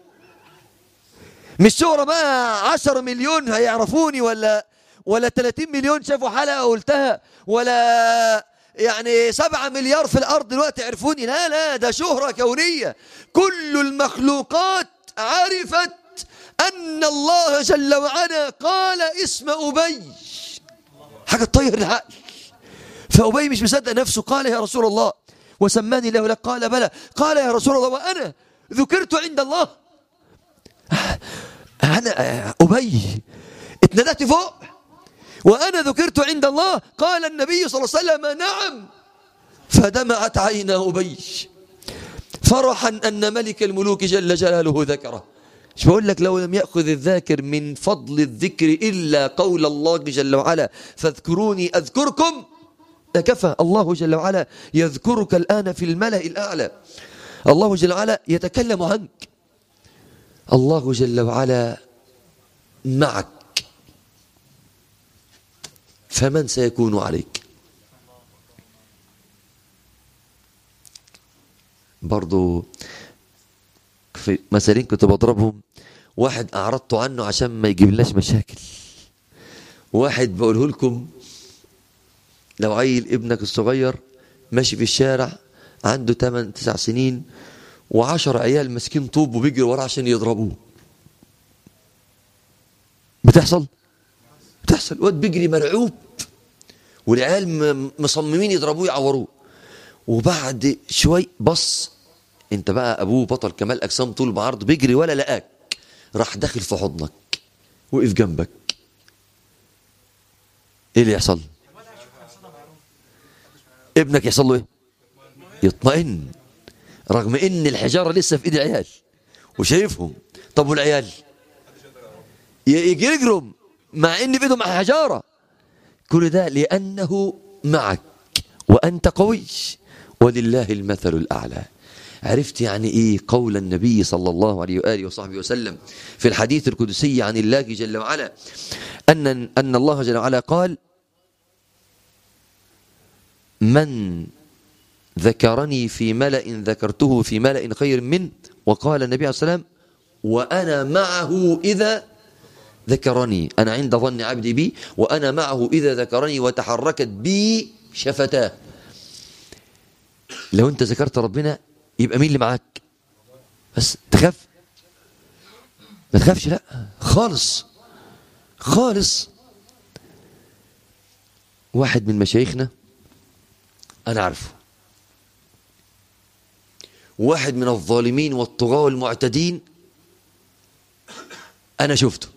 مش شهرة بقى 10 مليون هيعرفوني ولا ولا 30 مليون شافوا حلقة قلتها ولا يعني سبعة مليار في الأرض دلوقتي عرفوني لا لا ده شهرة كونية كل المخلوقات عرفت أن الله جل وعلا قال اسم أبي حاجة تطير العقل فأبي مش مصدق نفسه قال يا رسول الله وسماني له لك قال بلى قال يا رسول الله وأنا ذكرت عند الله أنا أبي اتندأت فوق وأنا ذكرت عند الله قال النبي صلى الله عليه وسلم نعم فدمعت عينا أبي فرحا أن ملك الملوك جل جلاله ذكره مش بقول لك لو لم يأخذ الذاكر من فضل الذكر إلا قول الله جل وعلا فاذكروني أذكركم لكفى الله جل وعلا يذكرك الآن في الملأ الأعلى الله جل وعلا يتكلم عنك الله جل وعلا معك فمن سيكون عليك برضو في مثالين كنت بضربهم واحد أعرضت عنه عشان ما يجيب لناش مشاكل واحد بقوله لكم لو عيل ابنك الصغير ماشي في الشارع عنده 8 9 سنين وعشر عيال ماسكين طوب وبيجري وراه عشان يضربوه بتحصل بتحصل الواد بيجري مرعوب والعيال م- مصممين يضربوه يعوروه وبعد شوي بص انت بقى ابوه بطل كمال اجسام طول بعرض بيجري ولا لقاك راح داخل في حضنك وقف جنبك ايه اللي يحصل ابنك يحصل له ايه يطمئن رغم ان الحجاره لسه في ايد العيال وشايفهم طب والعيال ي- يجي يجروا مع ان في ايدهم حجاره كل ده لانه معك وانت قوي ولله المثل الاعلى عرفت يعني ايه قول النبي صلى الله عليه واله وصحبه وسلم في الحديث القدسي عن الله جل وعلا ان ان الله جل وعلا قال من ذكرني في ملأ ذكرته في ملأ خير منه وقال النبي عليه الصلاة والسلام وأنا معه إذا ذكرني أنا عند ظن عبدي بي وأنا معه إذا ذكرني وتحركت بي شفتاه لو أنت ذكرت ربنا يبقى مين اللي معاك بس تخاف ما تخافش لا خالص خالص واحد من مشايخنا أنا عارفه واحد من الظالمين والطغاة والمعتدين أنا شفته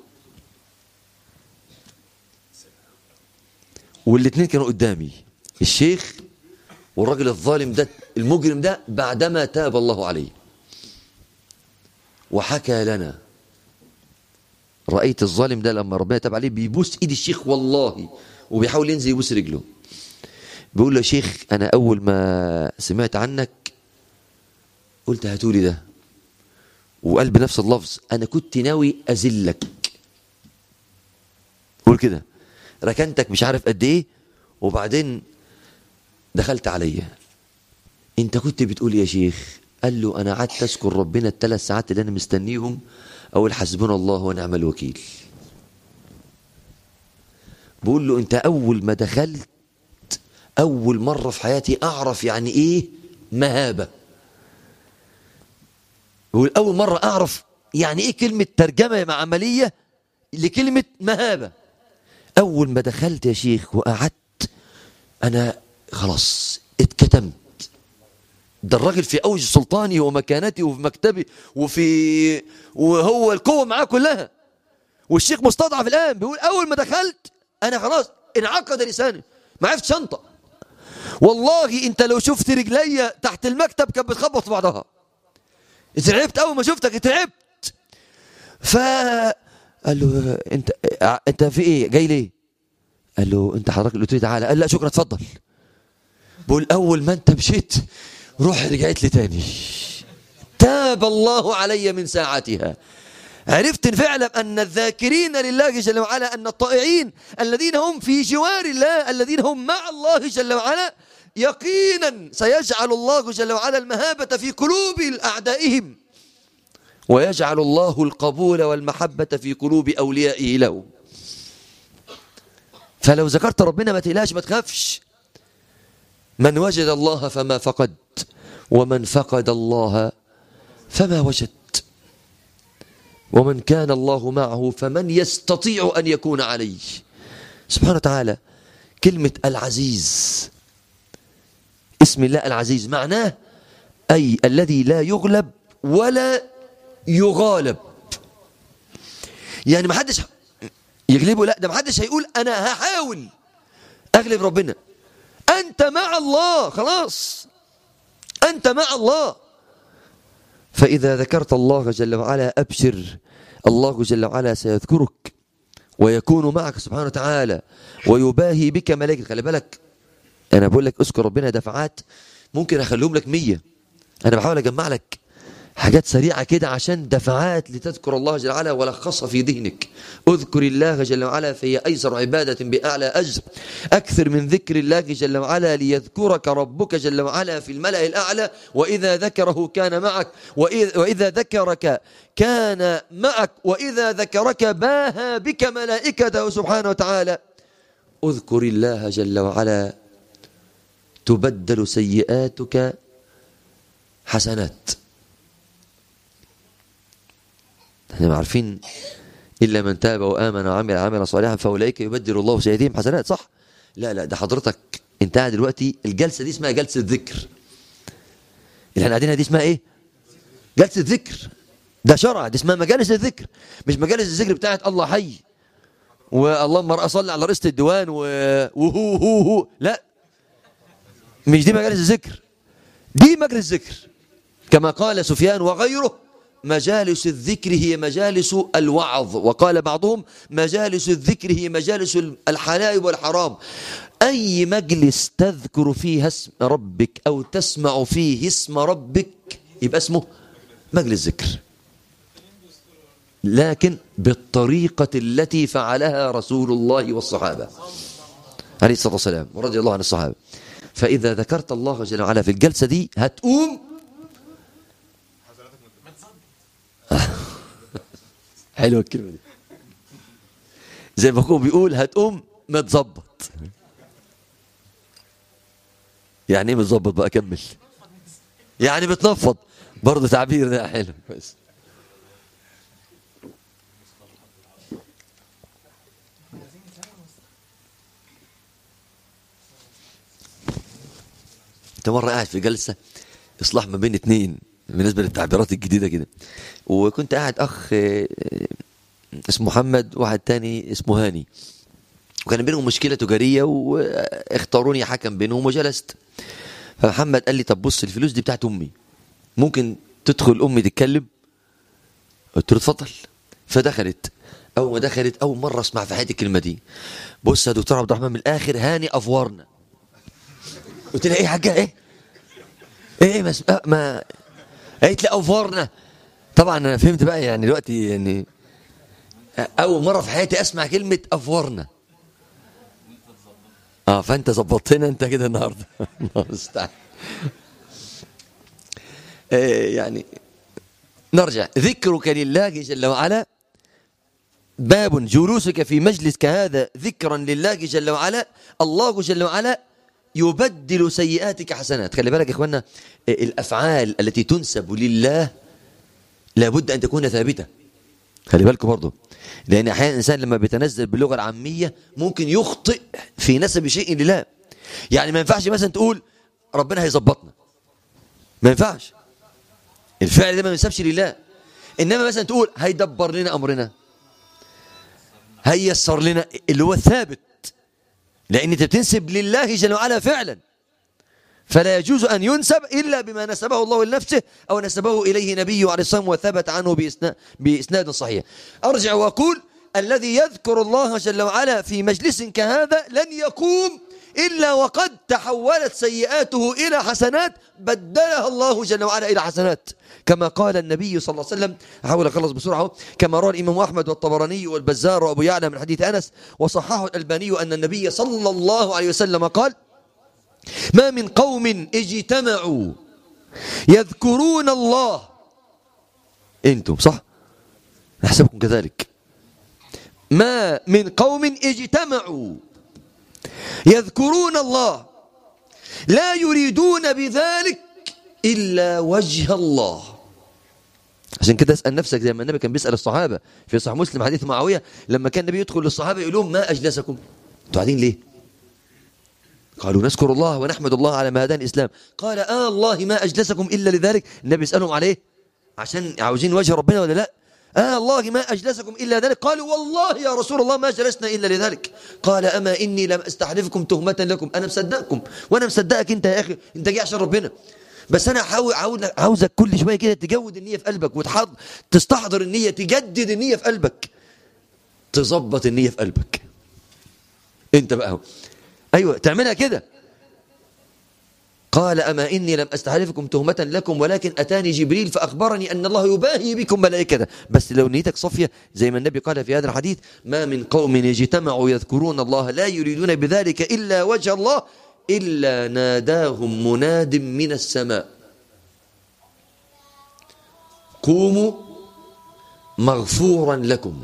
والاثنين كانوا قدامي الشيخ والراجل الظالم ده المجرم ده بعدما تاب الله عليه وحكى لنا رأيت الظالم ده لما ربنا تاب عليه بيبوس ايد الشيخ والله وبيحاول ينزل يبوس رجله بيقول له يا شيخ انا اول ما سمعت عنك قلت هاتولي ده وقال بنفس اللفظ انا كنت ناوي اذلك قول كده ركنتك مش عارف قد ايه وبعدين دخلت عليا انت كنت بتقول يا شيخ قال له انا قعدت اذكر ربنا الثلاث ساعات اللي انا مستنيهم اقول حسبنا الله ونعم الوكيل بقول له انت اول ما دخلت اول مره في حياتي اعرف يعني ايه مهابه بقول اول مره اعرف يعني ايه كلمه ترجمه مع عمليه لكلمه مهابه اول ما دخلت يا شيخ وقعدت انا خلاص اتكتمت ده الراجل في اوج سلطاني ومكانتي وفي مكتبي وفي وهو القوه معاه كلها والشيخ مستضعف الان بيقول اول ما دخلت انا خلاص انعقد لساني ما عرفتش انطق والله انت لو شفت رجليا تحت المكتب كانت بتخبط في بعضها اترعبت اول ما شفتك اترعبت ف قال له انت انت في ايه جاي ليه قال له انت حضرتك قلت لي تعالى قال لا شكرا اتفضل بقول اول ما انت مشيت روح رجعت لي تاني تاب الله علي من ساعتها عرفت فعلا أن الذاكرين لله جل وعلا أن الطائعين الذين هم في جوار الله الذين هم مع الله جل وعلا يقينا سيجعل الله جل وعلا المهابة في قلوب أعدائهم ويجعل الله القبول والمحبة في قلوب أوليائه له فلو ذكرت ربنا ما تقلقش ما تخافش من وجد الله فما فقد ومن فقد الله فما وجد ومن كان الله معه فمن يستطيع أن يكون عليه سبحانه وتعالى كلمة العزيز اسم الله العزيز معناه أي الذي لا يغلب ولا يغالب يعني ما حدش يغلبه لا ده ما حدش هيقول أنا هحاول أغلب ربنا أنت مع الله خلاص أنت مع الله فإذا ذكرت الله جل وعلا أبشر الله جل وعلا سيذكرك ويكون معك سبحانه وتعالى ويباهي بك ملائكة خلي بالك أنا بقول لك اذكر ربنا دفعات ممكن أخليهم لك مية أنا بحاول أجمع لك حاجات سريعة كده عشان دفعات لتذكر الله جل وعلا ولخصها في ذهنك اذكر الله جل وعلا فهي أيسر عبادة بأعلى أجر أكثر من ذكر الله جل وعلا ليذكرك ربك جل وعلا في الملأ الأعلى وإذا ذكره كان معك وإذا, وإذا ذكرك كان معك وإذا ذكرك باهى بك ملائكته سبحانه وتعالى اذكر الله جل وعلا تبدل سيئاتك حسنات احنا عارفين إلا من تاب وآمن وعمل عملا صالحا فأولئك يبدل الله سيئاتهم حسنات صح لا لا ده حضرتك انت قاعد دلوقتي الجلسة دي اسمها جلسة ذكر اللي احنا قاعدينها دي اسمها ايه جلسة ذكر ده شرع دي اسمها مجالس الذكر مش مجالس الذكر بتاعت الله حي واللهم صل على رئيسة الديوان وهو هو هو لا مش دي مجالس الذكر دي مجلس ذكر كما قال سفيان وغيره مجالس الذكر هي مجالس الوعظ وقال بعضهم مجالس الذكر هي مجالس الحلال والحرام أي مجلس تذكر فيه اسم ربك أو تسمع فيه اسم ربك يبقى اسمه مجلس ذكر لكن بالطريقة التي فعلها رسول الله والصحابة عليه الصلاة والسلام ورضي الله عن الصحابة فإذا ذكرت الله جل وعلا في الجلسة دي هتقوم حلوة الكلمة دي زي ما هو بيقول هتقوم متظبط يعني ايه متظبط بقى كمل يعني بتنفض برضه تعبير ده حلو كويس انت مره قاعد في جلسه اصلاح ما بين اتنين بالنسبه للتعبيرات الجديده كده وكنت قاعد اخ اسمه محمد واحد تاني اسمه هاني وكان بينهم مشكله تجاريه واختاروني حكم بينهم وجلست فمحمد قال لي طب بص الفلوس دي بتاعت امي ممكن تدخل امي تتكلم قلت له اتفضل فدخلت اول ما دخلت اول مره اسمع في حياتي الكلمه دي بص يا دكتور عبد الرحمن من الاخر هاني افورنا قلت لها ايه يا حاجه ايه ايه ما ما قالت لي افورنا طبعا انا فهمت بقى يعني دلوقتي يعني اول مره في حياتي اسمع كلمه افورنا اه فانت ظبطتنا انت كده النهارده الله المستعان إيه يعني نرجع ذكرك لله جل وعلا باب جلوسك في مجلس كهذا ذكرا لله جل وعلا الله جل وعلا يبدل سيئاتك حسنات خلي بالك يا اخوانا الافعال التي تنسب لله لابد ان تكون ثابته خلي بالكم برضه لان احيانا الانسان لما بيتنزل باللغه العاميه ممكن يخطئ في نسب شيء لله يعني ما ينفعش مثلا تقول ربنا هيظبطنا ما ينفعش الفعل ده ما ينسبش لله انما مثلا تقول هيدبر لنا امرنا هيسر لنا اللي هو الثابت لأن أنت بتنسب لله جل وعلا فعلا فلا يجوز أن ينسب إلا بما نسبه الله لنفسه أو نسبه إليه نبيه عليه الصلاة والسلام وثبت عنه بإسناد, بإسناد صحيح أرجع وأقول الذي يذكر الله جل وعلا في مجلس كهذا لن يقوم إلا وقد تحولت سيئاته إلى حسنات بدلها الله جل وعلا إلى حسنات كما قال النبي صلى الله عليه وسلم أحاول أخلص بسرعة كما روى الإمام أحمد والطبراني والبزار وأبو يعلى من حديث أنس وصححه الألباني أن النبي صلى الله عليه وسلم قال ما من قوم اجتمعوا يذكرون الله انتم صح نحسبكم كذلك ما من قوم اجتمعوا يذكرون الله لا يريدون بذلك إلا وجه الله عشان كده اسأل نفسك زي ما النبي كان بيسأل الصحابة في صحيح مسلم حديث معاوية لما كان النبي يدخل للصحابة يقول لهم ما أجلسكم انتوا قاعدين ليه قالوا نذكر الله ونحمد الله على ما هدانا الإسلام قال آه الله ما أجلسكم إلا لذلك النبي يسألهم عليه عشان عاوزين وجه ربنا ولا لا آه الله ما أجلسكم إلا ذلك قالوا والله يا رسول الله ما جلسنا إلا لذلك قال أما إني لم أستحلفكم تهمة لكم أنا مصدقكم وأنا مصدقك أنت يا أخي أنت جاي عشان ربنا بس أنا عاوزك كل شوية كده تجود النية في قلبك وتحض تستحضر النية تجدد النية في قلبك تظبط النية في قلبك أنت بقى أيوة تعملها كده قال أما إني لم أستحلفكم تهمة لكم ولكن أتاني جبريل فأخبرني أن الله يباهي بكم ملائكته بس لو نيتك صفية زي ما النبي قال في هذا الحديث ما من قوم يجتمعوا يذكرون الله لا يريدون بذلك إلا وجه الله إلا ناداهم مناد من السماء قوموا مغفورا لكم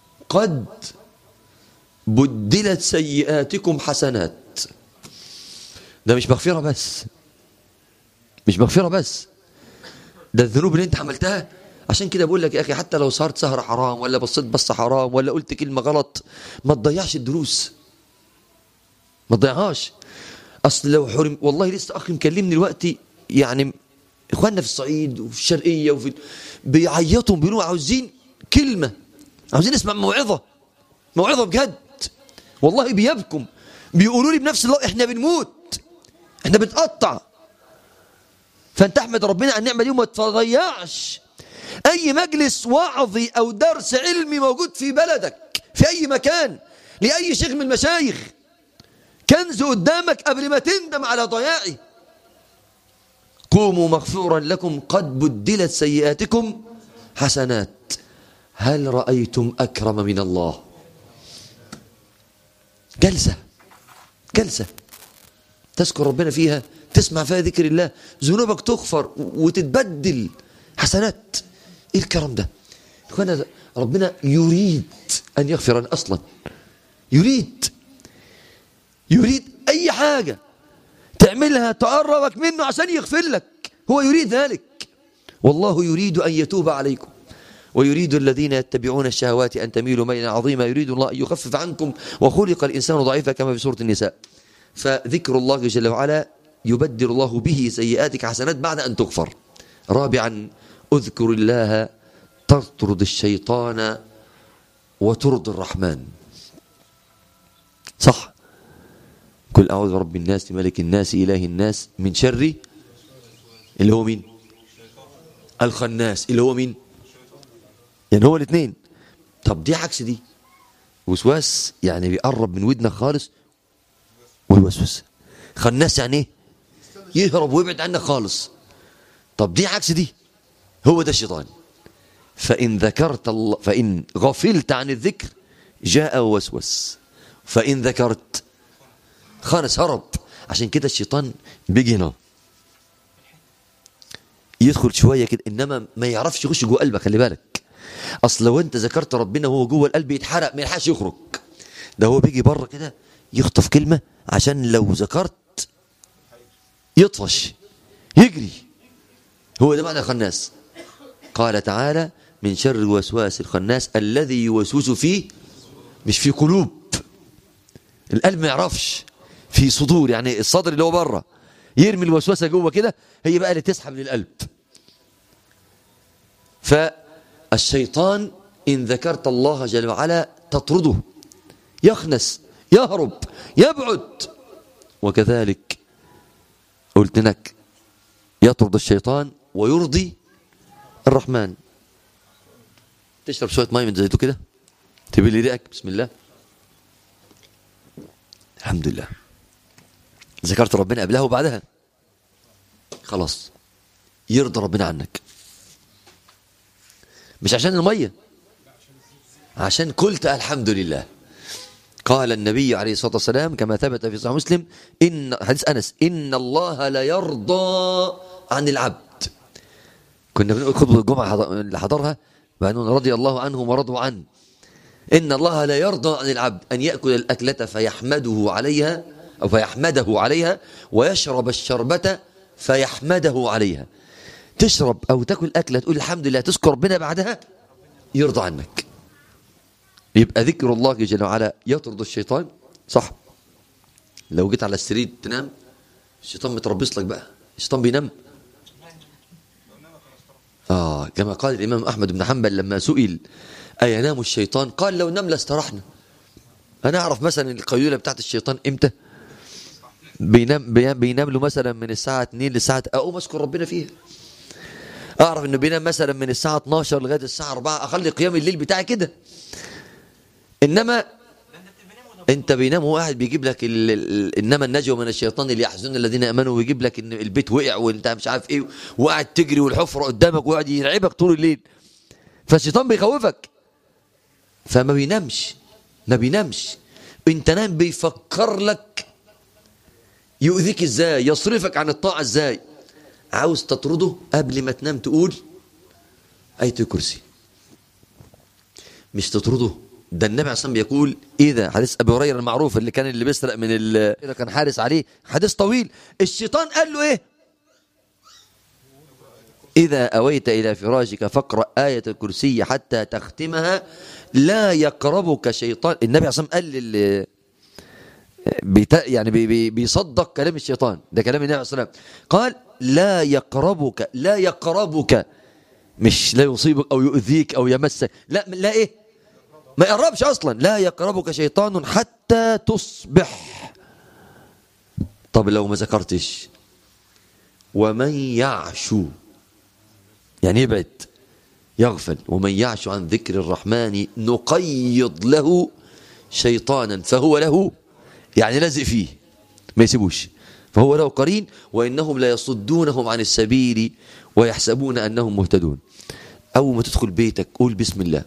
قد بدلت سيئاتكم حسنات ده مش مغفرة بس مش مغفرة بس ده الذنوب اللي انت عملتها عشان كده بقول لك يا اخي حتى لو صارت سهرة حرام ولا بصيت بصة حرام ولا قلت كلمة غلط ما تضيعش الدروس ما تضيعهاش اصل لو حرم والله لسه اخي مكلمني دلوقتي يعني اخواننا في الصعيد وفي الشرقية وفي بيعيطوا بيقولوا عاوزين كلمة عاوزين نسمع موعظة موعظة بجد والله بيبكم بيقولوا لي بنفس الوقت احنا بنموت احنا بنتقطع فانت احمد ربنا على النعمه دي وما تضيعش اي مجلس وعظي او درس علمي موجود في بلدك في اي مكان لاي شيخ من المشايخ كنز قدامك قبل ما تندم على ضياعه قوموا مغفورا لكم قد بدلت سيئاتكم حسنات هل رأيتم أكرم من الله جلسة جلسة تذكر ربنا فيها تسمع فيها ذكر الله ذنوبك تغفر وتتبدل حسنات ايه الكرم ده اخوانا ربنا يريد ان يغفر اصلا يريد يريد اي حاجه تعملها تقربك منه عشان يغفر لك هو يريد ذلك والله يريد ان يتوب عليكم ويريد الذين يتبعون الشهوات أن تميلوا ميلا عظيما يريد الله أن يخفف عنكم وخلق الإنسان ضعيفا كما في سورة النساء فذكر الله جل وعلا يبدل الله به سيئاتك حسنات بعد أن تغفر رابعا اذكر الله تطرد الشيطان وترضي الرحمن صح قل أعوذ برب الناس ملك الناس إله الناس من شر اللي هو مين الخناس اللي هو مين يعني هو الاثنين طب دي عكس دي وسواس يعني بيقرب من ودنك خالص والوسوسه خناس يعني ايه يهرب ويبعد عنك خالص طب دي عكس دي هو ده الشيطان فإن ذكرت الله فإن غفلت عن الذكر جاء ووسوس فإن ذكرت خانس هرب عشان كده الشيطان بيجي هنا يدخل شويه كده انما ما يعرفش يخش جوه قلبك خلي بالك اصل لو انت ذكرت ربنا وهو جوه القلب يتحرق ما يلحقش يخرج ده هو بيجي بره كده يخطف كلمه عشان لو ذكرت يطفش يجري هو ده معنى الخناس قال تعالى من شر الوسواس الخناس الذي يوسوس فيه مش في قلوب القلب ما يعرفش في صدور يعني الصدر اللي هو بره يرمي الوسوسه جوه كده هي بقى اللي تسحب للقلب فالشيطان ان ذكرت الله جل وعلا تطرده يخنس يهرب يبعد وكذلك قلت لك يطرد الشيطان ويرضي الرحمن تشرب شويه ميه من زيتو كده تبلي ريقك بسم الله الحمد لله ذكرت ربنا قبلها وبعدها خلاص يرضى ربنا عنك مش عشان الميه عشان قلت الحمد لله قال النبي عليه الصلاه والسلام كما ثبت في صحيح مسلم ان حديث انس ان الله لا يرضى عن العبد كنا بنقول خطبه الجمعه اللي حضرها بأنه رضي الله عنهم ورضوا عنه إن الله لا يرضى عن العبد أن يأكل الأكلة فيحمده عليها أو فيحمده عليها ويشرب الشربة فيحمده عليها تشرب أو تأكل أكلة تقول الحمد لله تذكر ربنا بعدها يرضى عنك يبقى ذكر الله جل وعلا يطرد الشيطان صح لو جيت على السرير تنام الشيطان متربص لك بقى الشيطان بينام آه كما قال الإمام أحمد بن حنبل لما سئل أينام الشيطان قال لو نام لاسترحنا أنا أعرف مثلا القيلولة بتاعت الشيطان إمتى بينام بينام, بينام له مثلا من الساعة 2 للساعة أقوم أذكر ربنا فيها أعرف إنه بينام مثلا من الساعة 12 لغاية الساعة 4 أخلي قيام الليل بتاعي كده إنما انت بينام هو قاعد بيجيب لك ال... ال... انما النجوى من الشيطان اللي يحزن الذين امنوا ويجيب لك ان البيت وقع وانت مش عارف ايه وقاعد تجري والحفره قدامك وقاعد يرعبك طول الليل فالشيطان بيخوفك فما بينامش ما بينامش انت نام بيفكر لك يؤذيك ازاي يصرفك عن الطاعه ازاي عاوز تطرده قبل ما تنام تقول ايه الكرسي مش تطرده ده النبي عليه الصلاة والسلام بيقول إذا حديث أبي هريرة المعروف اللي كان اللي بيسرق من ال كان حارس عليه حديث طويل الشيطان قال له إيه إذا أويت إلى فراشك فاقرأ آية الكرسي حتى تختمها لا يقربك شيطان النبي عليه الصلاة والسلام قال لل بيت... يعني بي... بي... بيصدق كلام الشيطان ده كلام النبي عليه الصلاة والسلام قال لا يقربك لا يقربك مش لا يصيبك أو يؤذيك أو يمسك لا لا إيه ما يقربش أصلا لا يقربك شيطان حتى تصبح طب لو ما ذكرتش ومن يعشو يعني يبعد يغفل ومن يعش عن ذكر الرحمن نقيض له شيطانا فهو له يعني لازق فيه ما يسيبوش فهو له قرين وإنهم لا يصدونهم عن السبيل ويحسبون أنهم مهتدون أول ما تدخل بيتك قول بسم الله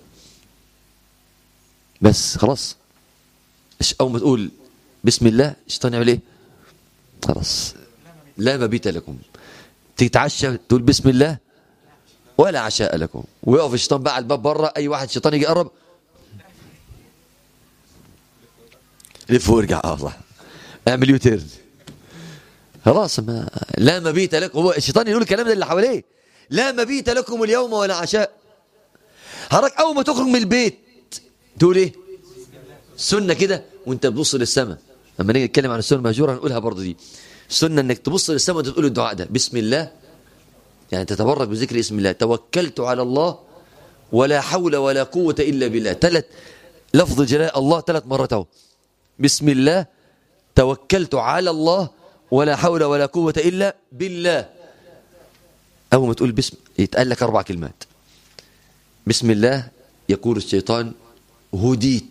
بس خلاص أول ما تقول بسم الله الشيطان يعمل ايه خلاص لا مبيت لكم تتعشى تقول بسم الله ولا عشاء لكم ويقف الشيطان بقى على الباب بره اي واحد شيطان يجي يقرب لف وارجع اه صح اعمل يوتيرن خلاص ما لا مبيت لكم هو الشيطان يقول الكلام ده اللي حواليه لا مبيت لكم اليوم ولا عشاء حضرتك اول ما تخرج من البيت تقول ايه سنه كده وانت بتبص للسماء لما نيجي نتكلم عن السنه المهجوره هنقولها برضه دي السنه انك تبص للسماء وانت تقول الدعاء ده بسم الله يعني تتبرك بذكر اسم الله توكلت على الله ولا حول ولا قوة إلا بالله ثلاث لفظ جلال الله ثلاث مرات اهو بسم الله توكلت على الله ولا حول ولا قوة إلا بالله أول ما تقول بسم يتقال لك أربع كلمات بسم الله يقول الشيطان هديت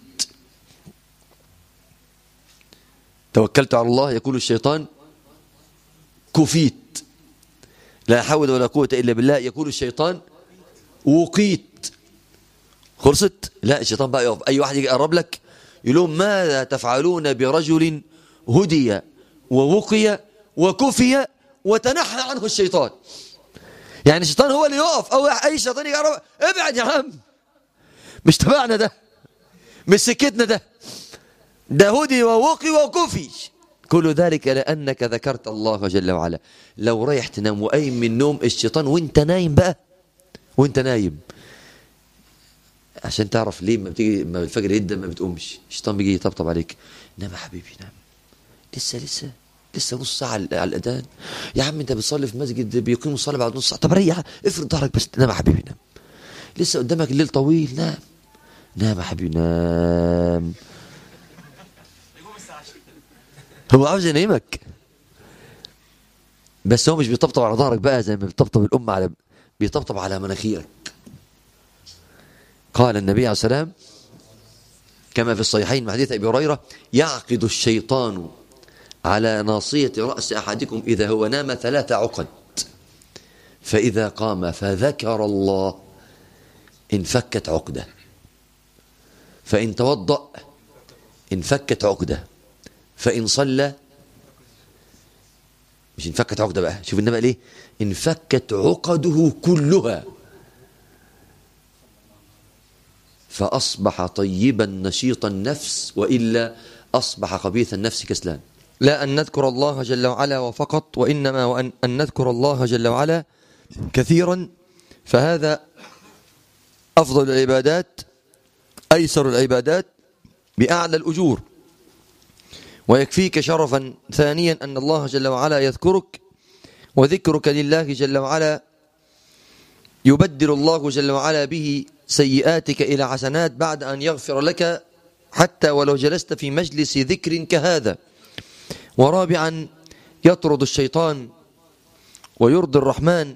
توكلت على الله يقول الشيطان كفيت لا حول ولا قوة إلا بالله يقول الشيطان وقيت خلصت لا الشيطان بقى يقف أي واحد يجي يقرب لك يقول لهم ماذا تفعلون برجل هدي ووقي وكفي وتنحى عنه الشيطان يعني الشيطان هو اللي يقف أو أي شيطان يجي يقرب ابعد يا عم مش تبعنا ده مش سكتنا ده ده هدي ووقي وكفي كل ذلك لأنك ذكرت الله جل وعلا لو رايح تنام وقايم من النوم الشيطان وانت نايم بقى وانت نايم عشان تعرف ليه ما بتيجي ما الفجر يدا ما بتقومش الشيطان بيجي يطبطب عليك نام يا حبيبي نام لسه لسه لسه نص ساعة على الأذان يا عم أنت بتصلي في مسجد بيقيموا الصلاة بعد نص ساعة طب ريح افرد ظهرك بس نام يا حبيبي نام لسه قدامك الليل طويل نام نام يا حبيبي نام هو عاوز ينيمك بس هو مش بيطبطب على ظهرك بقى زي ما بيطبطب الأم على بيطبطب على مناخيرك قال النبي عليه السلام كما في الصحيحين من حديث أبي هريرة يعقد الشيطان على ناصية رأس أحدكم إذا هو نام ثلاث عقد فإذا قام فذكر الله انفكت عقده فإن توضأ انفكت عقده فإن صلى مش انفكت عقده بقى شوف النبي ليه انفكت عقده كلها فأصبح طيبا نشيط النفس وإلا أصبح خبيث النفس كسلان لا أن نذكر الله جل وعلا وفقط وإنما وأن أن نذكر الله جل وعلا كثيرا فهذا أفضل العبادات أيسر العبادات بأعلى الأجور ويكفيك شرفا ثانيا أن الله جل وعلا يذكرك وذكرك لله جل وعلا يبدل الله جل وعلا به سيئاتك إلى حسنات بعد أن يغفر لك حتى ولو جلست في مجلس ذكر كهذا ورابعا يطرد الشيطان ويرضي الرحمن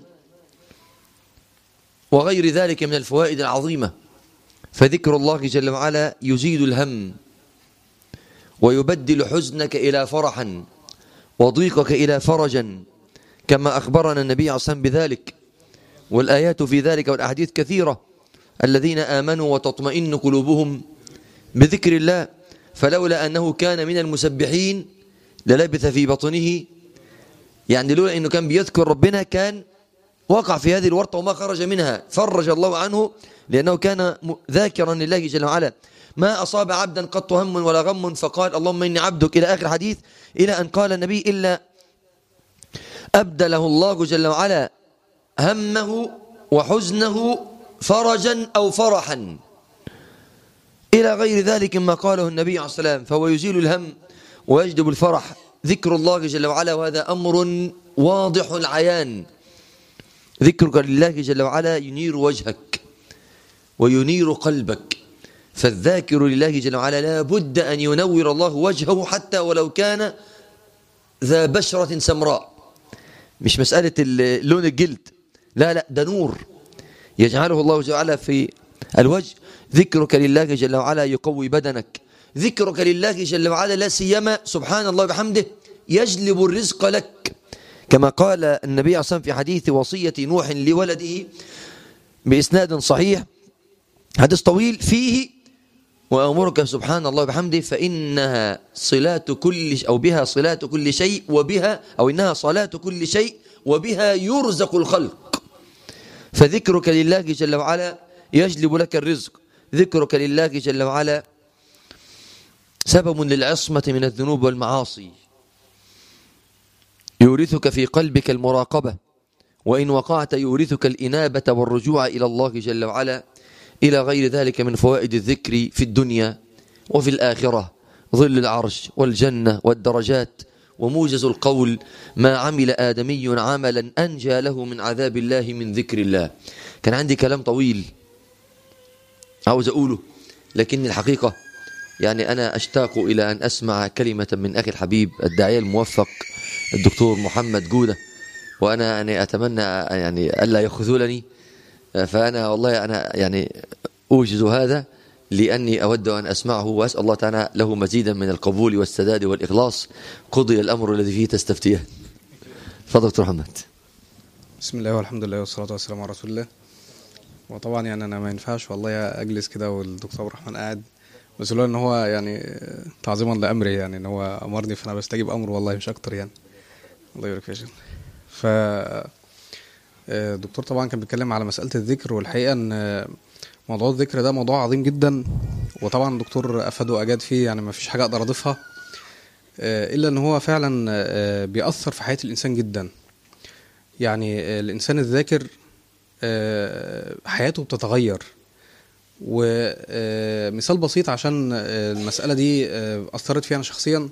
وغير ذلك من الفوائد العظيمة فذكر الله جل وعلا يزيد الهم ويبدل حزنك إلى فرحا وضيقك إلى فرجا كما أخبرنا النبي عليه الصلاة والسلام بذلك والآيات في ذلك والأحاديث كثيرة الذين آمنوا وتطمئن قلوبهم بذكر الله فلولا أنه كان من المسبحين للبث في بطنه يعني لولا أنه كان بيذكر ربنا كان وقع في هذه الورطة وما خرج منها فرج الله عنه لأنه كان ذاكرا لله جل وعلا ما أصاب عبدا قط هم ولا غم فقال اللهم إني عبدك إلى آخر حديث إلى أن قال النبي إلا أبدله الله جل وعلا همه وحزنه فرجا أو فرحا إلى غير ذلك ما قاله النبي عليه الصلاة والسلام فهو يزيل الهم ويجلب الفرح ذكر الله جل وعلا وهذا أمر واضح العيان ذكرك لله جل وعلا ينير وجهك وينير قلبك فالذاكر لله جل وعلا لا بد أن ينور الله وجهه حتى ولو كان ذا بشرة سمراء مش مسألة لون الجلد لا لا ده نور يجعله الله جل وعلا في الوجه ذكرك لله جل وعلا يقوي بدنك ذكرك لله جل وعلا لا سيما سبحان الله وبحمده يجلب الرزق لك كما قال النبي عليه الصلاة في حديث وصية نوح لولده بإسناد صحيح حديث طويل فيه وأمرك سبحان الله وبحمده فإنها صلات كل أو بها صلات كل شيء وبها أو إنها صلاة كل شيء وبها يرزق الخلق فذكرك لله جل وعلا يجلب لك الرزق ذكرك لله جل وعلا سبب للعصمة من الذنوب والمعاصي يورثك في قلبك المراقبة وإن وقعت يورثك الإنابة والرجوع إلى الله جل وعلا إلى غير ذلك من فوائد الذكر في الدنيا وفي الآخرة ظل العرش والجنة والدرجات وموجز القول ما عمل آدمي عملا أنجى له من عذاب الله من ذكر الله كان عندي كلام طويل عاوز أقوله لكن الحقيقة يعني أنا أشتاق إلى أن أسمع كلمة من أخي الحبيب الداعية الموفق الدكتور محمد جودة وأنا يعني أتمنى يعني ألا يخذلني فأنا والله أنا يعني أوجز هذا لأني أود أن أسمعه وأسأل الله تعالى له مزيدا من القبول والسداد والإخلاص قضي الأمر الذي فيه تستفتيه تفضل دكتور محمد بسم الله والحمد لله والصلاة والسلام على رسول الله وطبعا يعني أنا ما ينفعش والله أجلس كده والدكتور عبد الرحمن قاعد بس لولا ان هو يعني تعظيما لامري يعني ان هو امرني فانا بستجيب امره والله مش اكتر يعني الله يبارك فيك ف الدكتور طبعا كان بيتكلم على مساله الذكر والحقيقه ان موضوع الذكر ده موضوع عظيم جدا وطبعا الدكتور افاد واجاد فيه يعني ما فيش حاجه اقدر اضيفها الا ان هو فعلا بيأثر في حياه الانسان جدا يعني الانسان الذاكر حياته بتتغير ومثال بسيط عشان المسألة دي أثرت فيها أنا شخصيا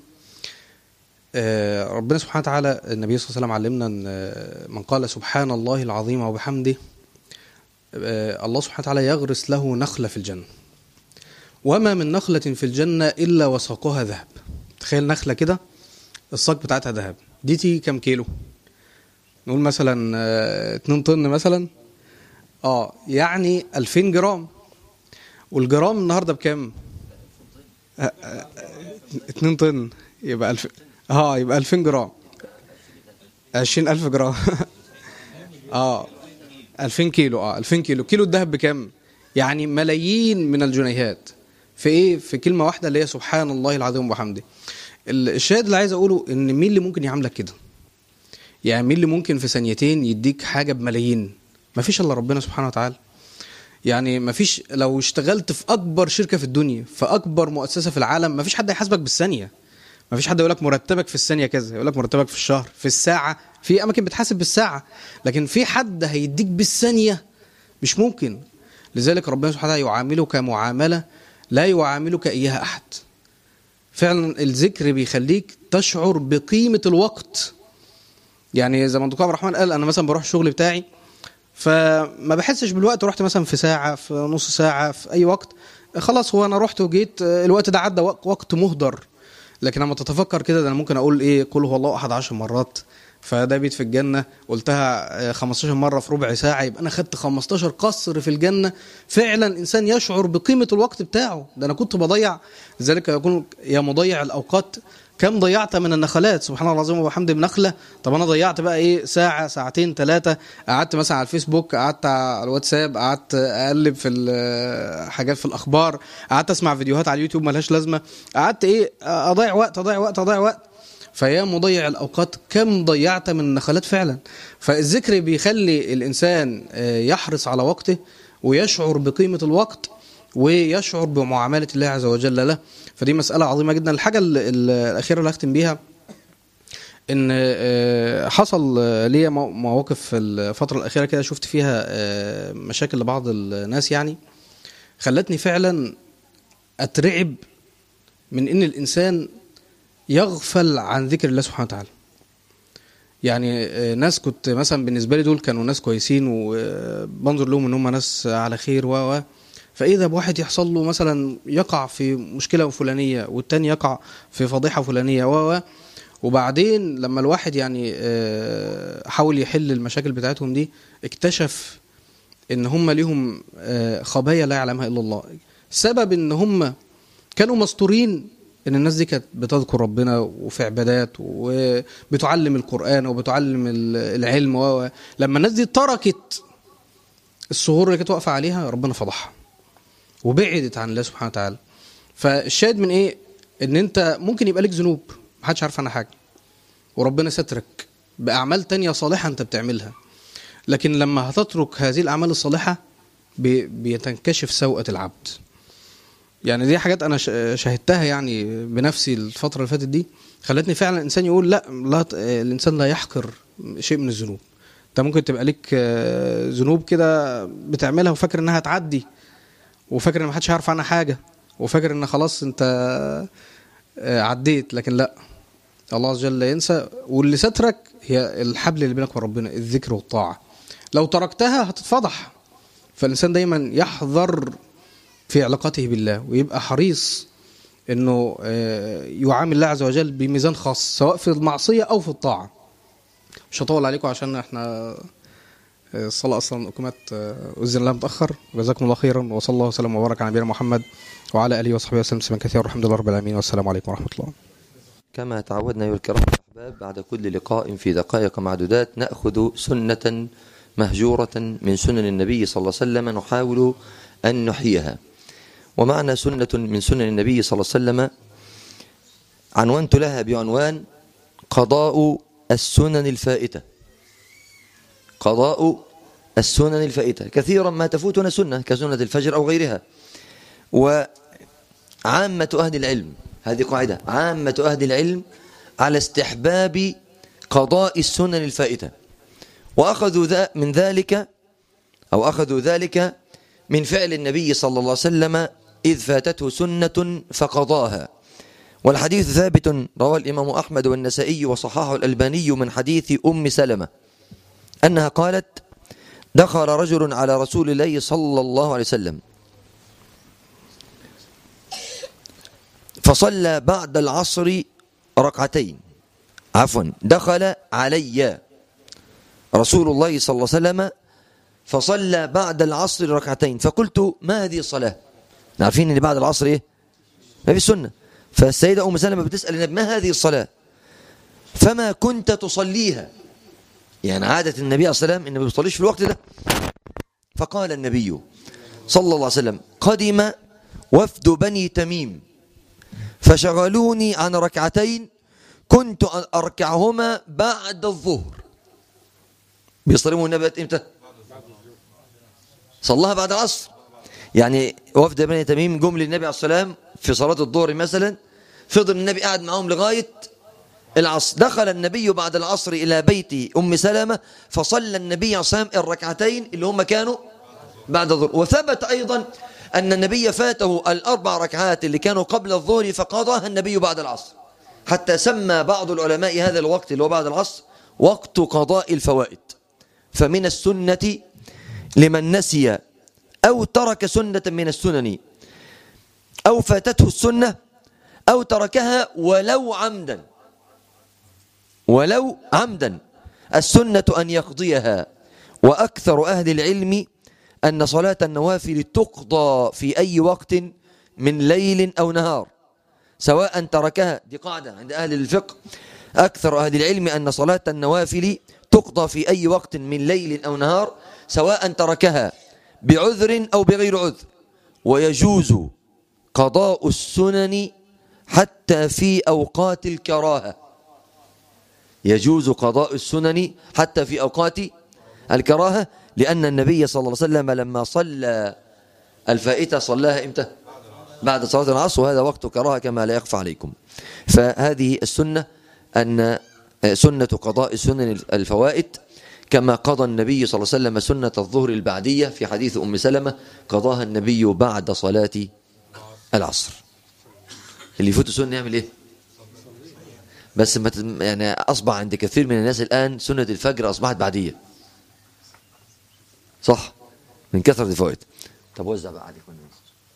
ربنا سبحانه وتعالى النبي صلى الله عليه وسلم علمنا أن من قال سبحان الله العظيم وبحمده الله سبحانه وتعالى يغرس له نخلة في الجنة وما من نخلة في الجنة إلا وساقها ذهب تخيل نخلة كده الساق بتاعتها ذهب دي تيجي كام كيلو نقول مثلا 2 طن مثلا اه يعني 2000 جرام والجرام النهارده بكام؟ 2 طن يبقى 1000 اه يبقى 2000 جرام 20000 جرام اه 2000 كيلو اه 2000 كيلو كيلو الذهب بكام؟ يعني ملايين من الجنيهات في ايه؟ في كلمه واحده اللي هي سبحان الله العظيم وبحمده الشاهد اللي عايز اقوله ان مين اللي ممكن يعاملك كده؟ يعني مين اللي ممكن في ثانيتين يديك حاجه بملايين؟ مفيش الا ربنا سبحانه وتعالى يعني مفيش لو اشتغلت في اكبر شركه في الدنيا في اكبر مؤسسه في العالم مفيش حد هيحاسبك بالثانيه مفيش حد يقول لك مرتبك في الثانيه كذا يقول لك مرتبك في الشهر في الساعه في اماكن بتحاسب بالساعه لكن في حد هيديك بالثانيه مش ممكن لذلك ربنا سبحانه وتعالى يعاملك معامله لا يعاملك اياها احد فعلا الذكر بيخليك تشعر بقيمه الوقت يعني زي ما الدكتور عبد الرحمن قال انا مثلا بروح الشغل بتاعي فما بحسش بالوقت رحت مثلا في ساعة في نص ساعة في أي وقت خلاص هو أنا رحت وجيت الوقت ده عدى وقت مهدر لكن لما تتفكر كده ده أنا ممكن أقول إيه قل هو الله أحد عشر مرات فده بيت في الجنة قلتها 15 مرة في ربع ساعة يبقى أنا خدت 15 قصر في الجنة فعلا الإنسان يشعر بقيمة الوقت بتاعه ده أنا كنت بضيع لذلك يقول يا مضيع الأوقات كم ضيعت من النخلات سبحان الله العظيم وبحمده بنخله طب انا ضيعت بقى ايه ساعه ساعتين ثلاثه قعدت مثلا على الفيسبوك قعدت على الواتساب قعدت اقلب في حاجات في الاخبار قعدت اسمع فيديوهات على اليوتيوب ملهاش لازمه قعدت ايه اضيع وقت اضيع وقت اضيع وقت فيا مضيع الاوقات كم ضيعت من النخلات فعلا فالذكر بيخلي الانسان يحرص على وقته ويشعر بقيمه الوقت ويشعر بمعامله الله عز وجل له فدي مساله عظيمه جدا الحاجه ال- ال- الاخيره اللي هختم بيها ان آه، حصل آه، ليا مو- مواقف في الفتره الاخيره كده شفت فيها آه، مشاكل لبعض الناس يعني خلتني فعلا اترعب من ان الانسان يغفل عن ذكر الله سبحانه وتعالى يعني آه، ناس كنت مثلا بالنسبه لي دول كانوا ناس كويسين وبنظر لهم ان هم ناس على خير و و فاذا بواحد يحصل له مثلا يقع في مشكله فلانيه والتاني يقع في فضيحه فلانيه و و وبعدين لما الواحد يعني آه، حاول يحل المشاكل بتاعتهم دي اكتشف ان هم ليهم آه، خبايا لا يعلمها الا الله سبب ان هم كانوا مستورين ان الناس دي كانت بتذكر ربنا وفي عبادات وبتعلم القران وبتعلم ال- العلم و و. لما الناس دي تركت الصهور اللي كانت واقفه عليها ربنا فضحها وبعدت عن الله سبحانه وتعالى فالشاهد من ايه ان انت ممكن يبقى لك ذنوب محدش عارف عنها حاجه وربنا سترك باعمال تانية صالحه انت بتعملها لكن لما هتترك هذه الاعمال الصالحه بي- بيتنكشف سوءه العبد يعني دي حاجات انا ش- شاهدتها يعني بنفسي الفتره اللي فاتت دي خلتني فعلا الانسان يقول لا لا ت- الانسان لا يحقر شيء من الذنوب انت ممكن تبقى لك آه، ذنوب كده بتعملها وفاكر انها تعدي وفاكر ان محدش هيعرف عنها حاجه وفاكر ان خلاص انت آه، عديت لكن لا الله عز وجل لا ينسى واللي سترك هي الحبل اللي بينك وبين ربنا الذكر والطاعه لو تركتها هتتفضح فالانسان دايما يحذر في علاقته بالله ويبقى حريص انه آه، يعامل الله عز وجل بميزان خاص سواء في المعصيه او في الطاعه مش هطول عليكم عشان احنا آه، الصلاه اصلا اقيمت آه، اذن الله متاخر جزاكم الله خيرا وصلى الله وسلم وبارك على نبينا محمد وعلى اله وصحبه وسلم تسليما كثيرا والحمد لله رب العالمين والسلام عليكم ورحمه الله كما تعودنا أيها الكرام الأحباب بعد كل لقاء في دقائق معدودات نأخذ سنة مهجورة من سنن النبي صلى الله عليه وسلم نحاول أن نحييها ومعنا سنة من سنن النبي صلى الله عليه وسلم عنونت لها بعنوان قضاء السنن الفائتة قضاء السنن الفائتة كثيرا ما تفوتنا سنة كسنة الفجر أو غيرها وعامة أهل العلم هذه قاعدة عامة أهل العلم على استحباب قضاء السنن الفائتة وأخذوا ذا من ذلك أو أخذوا ذلك من فعل النبي صلى الله عليه وسلم إذ فاتته سنة فقضاها والحديث ثابت رواه الإمام أحمد والنسائي وصححه الألباني من حديث أم سلمة أنها قالت دخل رجل على رسول الله صلى الله عليه وسلم فصلى بعد العصر ركعتين عفوا دخل علي رسول الله صلى الله عليه وسلم فصلى بعد العصر ركعتين فقلت ما هذه الصلاة عارفين ان بعد العصر ايه ما في سنة فالسيدة أم سلمة بتسأل النبي ما هذه الصلاة فما كنت تصليها يعني عادة النبي عليه الصلاة والسلام إنه ما بيصليش في الوقت ده فقال النبي صلى الله عليه وسلم قدم وفد بني تميم فشغلوني عن ركعتين كنت أركعهما بعد الظهر بيصلموا النبي امتى صلاها بعد العصر يعني وفد بني تميم جم للنبي عليه السلام في صلاة الظهر مثلا فضل النبي قاعد معهم لغاية العصر دخل النبي بعد العصر إلى بيت أم سلمة فصلى النبي عليه السلام الركعتين اللي هم كانوا بعد الظهر وثبت أيضا أن النبي فاته الأربع ركعات اللي كانوا قبل الظهر فقضاها النبي بعد العصر حتى سمى بعض العلماء هذا الوقت اللي هو بعد العصر وقت قضاء الفوائد فمن السنة لمن نسي أو ترك سنة من السنن أو فاتته السنة أو تركها ولو عمدا ولو عمدا السنة أن يقضيها وأكثر أهل العلم أن صلاة النوافل تقضى في أي وقت من ليل أو نهار سواء تركها دي قاعدة عند أهل الفقه أكثر أهل العلم أن صلاة النوافل تقضى في أي وقت من ليل أو نهار سواء تركها بعذر أو بغير عذر ويجوز قضاء السنن حتى في أوقات الكراهة يجوز قضاء السنن حتى في أوقات الكراهة لأن النبي صلى الله عليه وسلم لما صلى الفائتة صلاها إمتى بعد صلاة العصر وهذا وقت كراهة كما لا يخفى عليكم فهذه السنة أن سنة قضاء سنن الفوائد كما قضى النبي صلى الله عليه وسلم سنة الظهر البعدية في حديث أم سلمة قضاها النبي بعد صلاة العصر اللي يفوت سنة يعمل إيه بس ما تت- يعني أصبح عند كثير من الناس الآن سنة الفجر أصبحت بعدية صح من كثرة الفوائد طب وزع بقى عليك من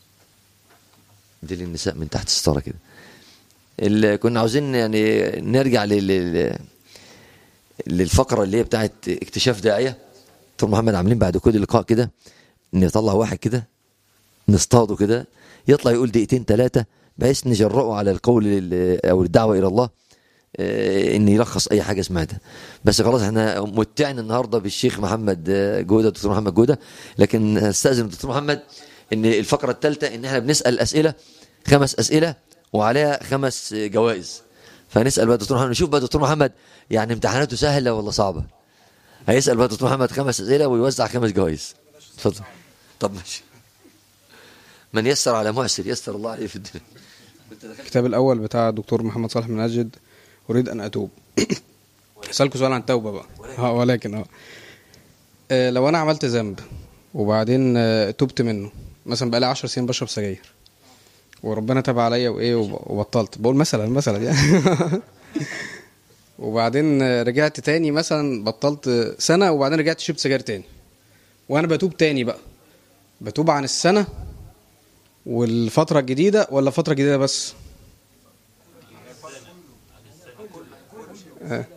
دي للنساء من تحت الستارة كده اللي كنا عاوزين يعني نرجع لل لل- للفقرة اللي هي بتاعت اكتشاف داعية دكتور محمد عاملين بعد كل لقاء كده نطلع واحد كده نصطاده كده يطلع يقول دقيقتين ثلاثة بحيث نجرأه على القول لل- أو الدعوة إلى الله آه، إن يلخص أي حاجة سمعتها بس خلاص احنا متعنا النهاردة بالشيخ محمد آه، جودة دكتور محمد جودة لكن استأذن الدكتور محمد إن الفقرة الثالثة إن احنا بنسأل أسئلة خمس أسئلة وعليها خمس آه، جوائز فنسأل بقى دكتور محمد نشوف بقى دكتور محمد يعني امتحاناته سهلة ولا صعبة هيسأل بقى دكتور محمد خمس أسئلة ويوزع خمس جوائز اتفضل طب ماشي من يسر على معسر يسر الله عليه في الدنيا الكتاب الأول بتاع الدكتور محمد صالح منجد أريد أن أتوب أسألكوا سؤال عن التوبة بقى اه ولكن اه آه، لو أنا عملت ذنب وبعدين آه، تبت منه مثلا بقالي 10 سنين بشرب سجاير وربنا تاب عليا وإيه وب- وبطلت بقول مثلا مثلا يعني وبعدين آه، رجعت تاني مثلا بطلت سنة وبعدين رجعت شربت سجاير تاني وأنا بتوب تاني بقى بتوب عن السنة والفترة الجديدة ولا فترة جديدة بس؟ آه.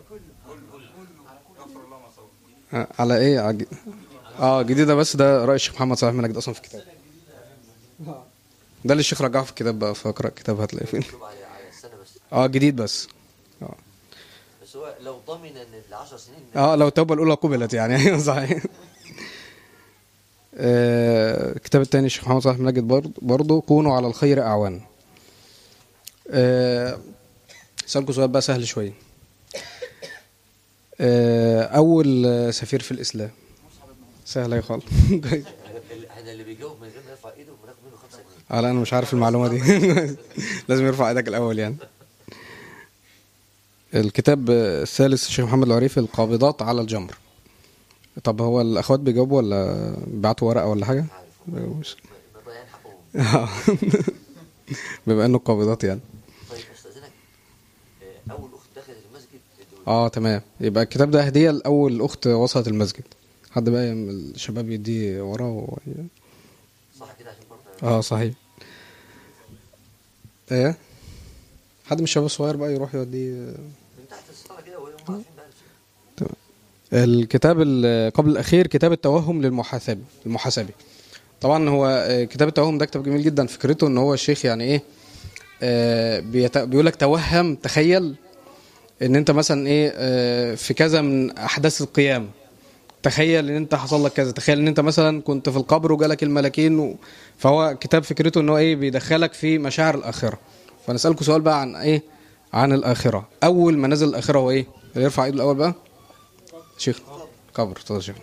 آه، على ايه عج... اه جديدة بس ده رأي الشيخ محمد صلاح منجد اصلا في الكتاب ده اللي الشيخ رجعه في الكتاب بقى فاقرأ الكتاب هتلاقيه فين اه جديد بس اه بس هو لو ضمن ان العشر سنين اه لو التوبة الأولى قبلت يعني ايوه صحيح آه، الكتاب الثاني الشيخ محمد صلاح منجد برضه برضه كونوا على الخير أعوان آه، أسألكم سؤال بقى سهل شوية آه، أول آه، سفير في الإسلام سهلة يا خالص احنا اللي بيجاوب من غير ما يرفع ايده بناخد منه خمسة جنيه اه لا انا مش عارف المعلومه دي لازم يرفع ايدك الاول يعني الكتاب الثالث الشيخ محمد العريفي القابضات على الجمر طب هو الاخوات بيجاوبوا ولا بيبعتوا ورقه ولا حاجه مش- مضيعين حقهم آه. بما انه قابضات يعني طيب استاذنك آه، اول اخت دخلت المسجد اه تمام يبقى الكتاب ده هديه لاول اخت وصلت المسجد حد بقى من الشباب يديه وراه و... صح كده عشان برضه اه صحيح ايه حد من الشباب الصغير بقى يروح يوديه من تحت الستاره كده وهم عارفين بقى تمام. الكتاب ال- قبل الاخير كتاب التوهم للمحاسبي المحاسبي طبعا هو آه، كتاب التوهم ده كتاب جميل جدا فكرته ان هو الشيخ يعني ايه آه، بيت- بيقول لك توهم تخيل ان انت مثلا ايه آه، في كذا من احداث القيامه تخيل ان انت حصل لك كذا تخيل ان انت مثلا كنت في القبر وجالك الملاكين و... فهو كتاب فكرته ان هو ايه بيدخلك في مشاعر الاخره فنسالكم سؤال بقى عن ايه عن الاخره اول ما نزل الاخره هو ايه اللي يرفع ايده الاول بقى شيخ قبر اتفضل يا شيخ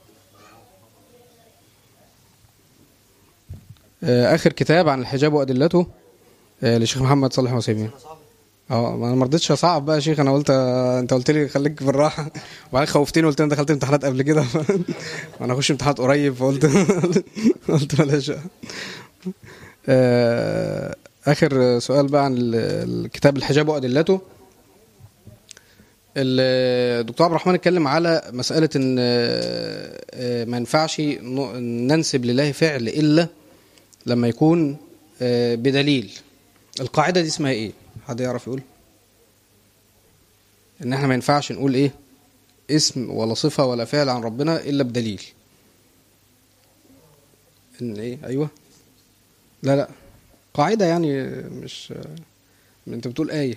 آه، اخر كتاب عن الحجاب وادلته آه، للشيخ محمد صالح وسيمين اه ما انا ما رضيتش اصعب بقى يا شيخ انا قلت آه، انت قلت لي خليك بالراحه وبعدين خوفتني وقلت لي انا دخلت امتحانات قبل كده وانا اخش امتحانات قريب فقلت قلت بلاش آه، اخر سؤال بقى عن ال- الكتاب الحجاب وادلته الدكتور عبد الرحمن اتكلم على مسألة ان آه، آه، ما ينفعش ن- ننسب لله فعل إلا لما يكون آه، بدليل القاعدة دي اسمها ايه؟ حد يعرف يقول؟ ان احنا ما ينفعش نقول ايه؟ اسم ولا صفة ولا فعل عن ربنا إلا بدليل ان ايه؟ ايوه لا لا قاعدة يعني مش انت بتقول آية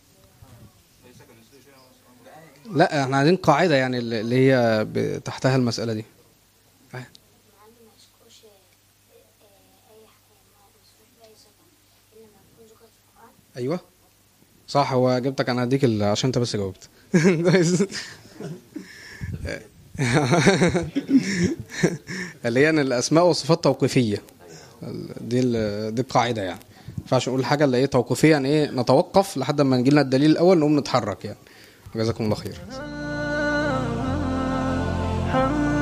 لا احنا عايزين قاعدة يعني اللي هي ب- تحتها المسألة دي آه. يعني ما يذكرش آه، أي ما يذكرش بأي صفة إلا ما تكون ذكرت في القرآن ايوه صح هو جبتك انا هديك ال- عشان انت بس جاوبت كويس اللي هي ان الاسماء والصفات توقيفيه ال- دي ال- دي القاعده يعني ما ينفعش نقول حاجه اللي ايه توقيفيه يعني ايه نتوقف لحد ما نجي لنا الدليل الاول نقوم نتحرك يعني جزاكم الله خير ah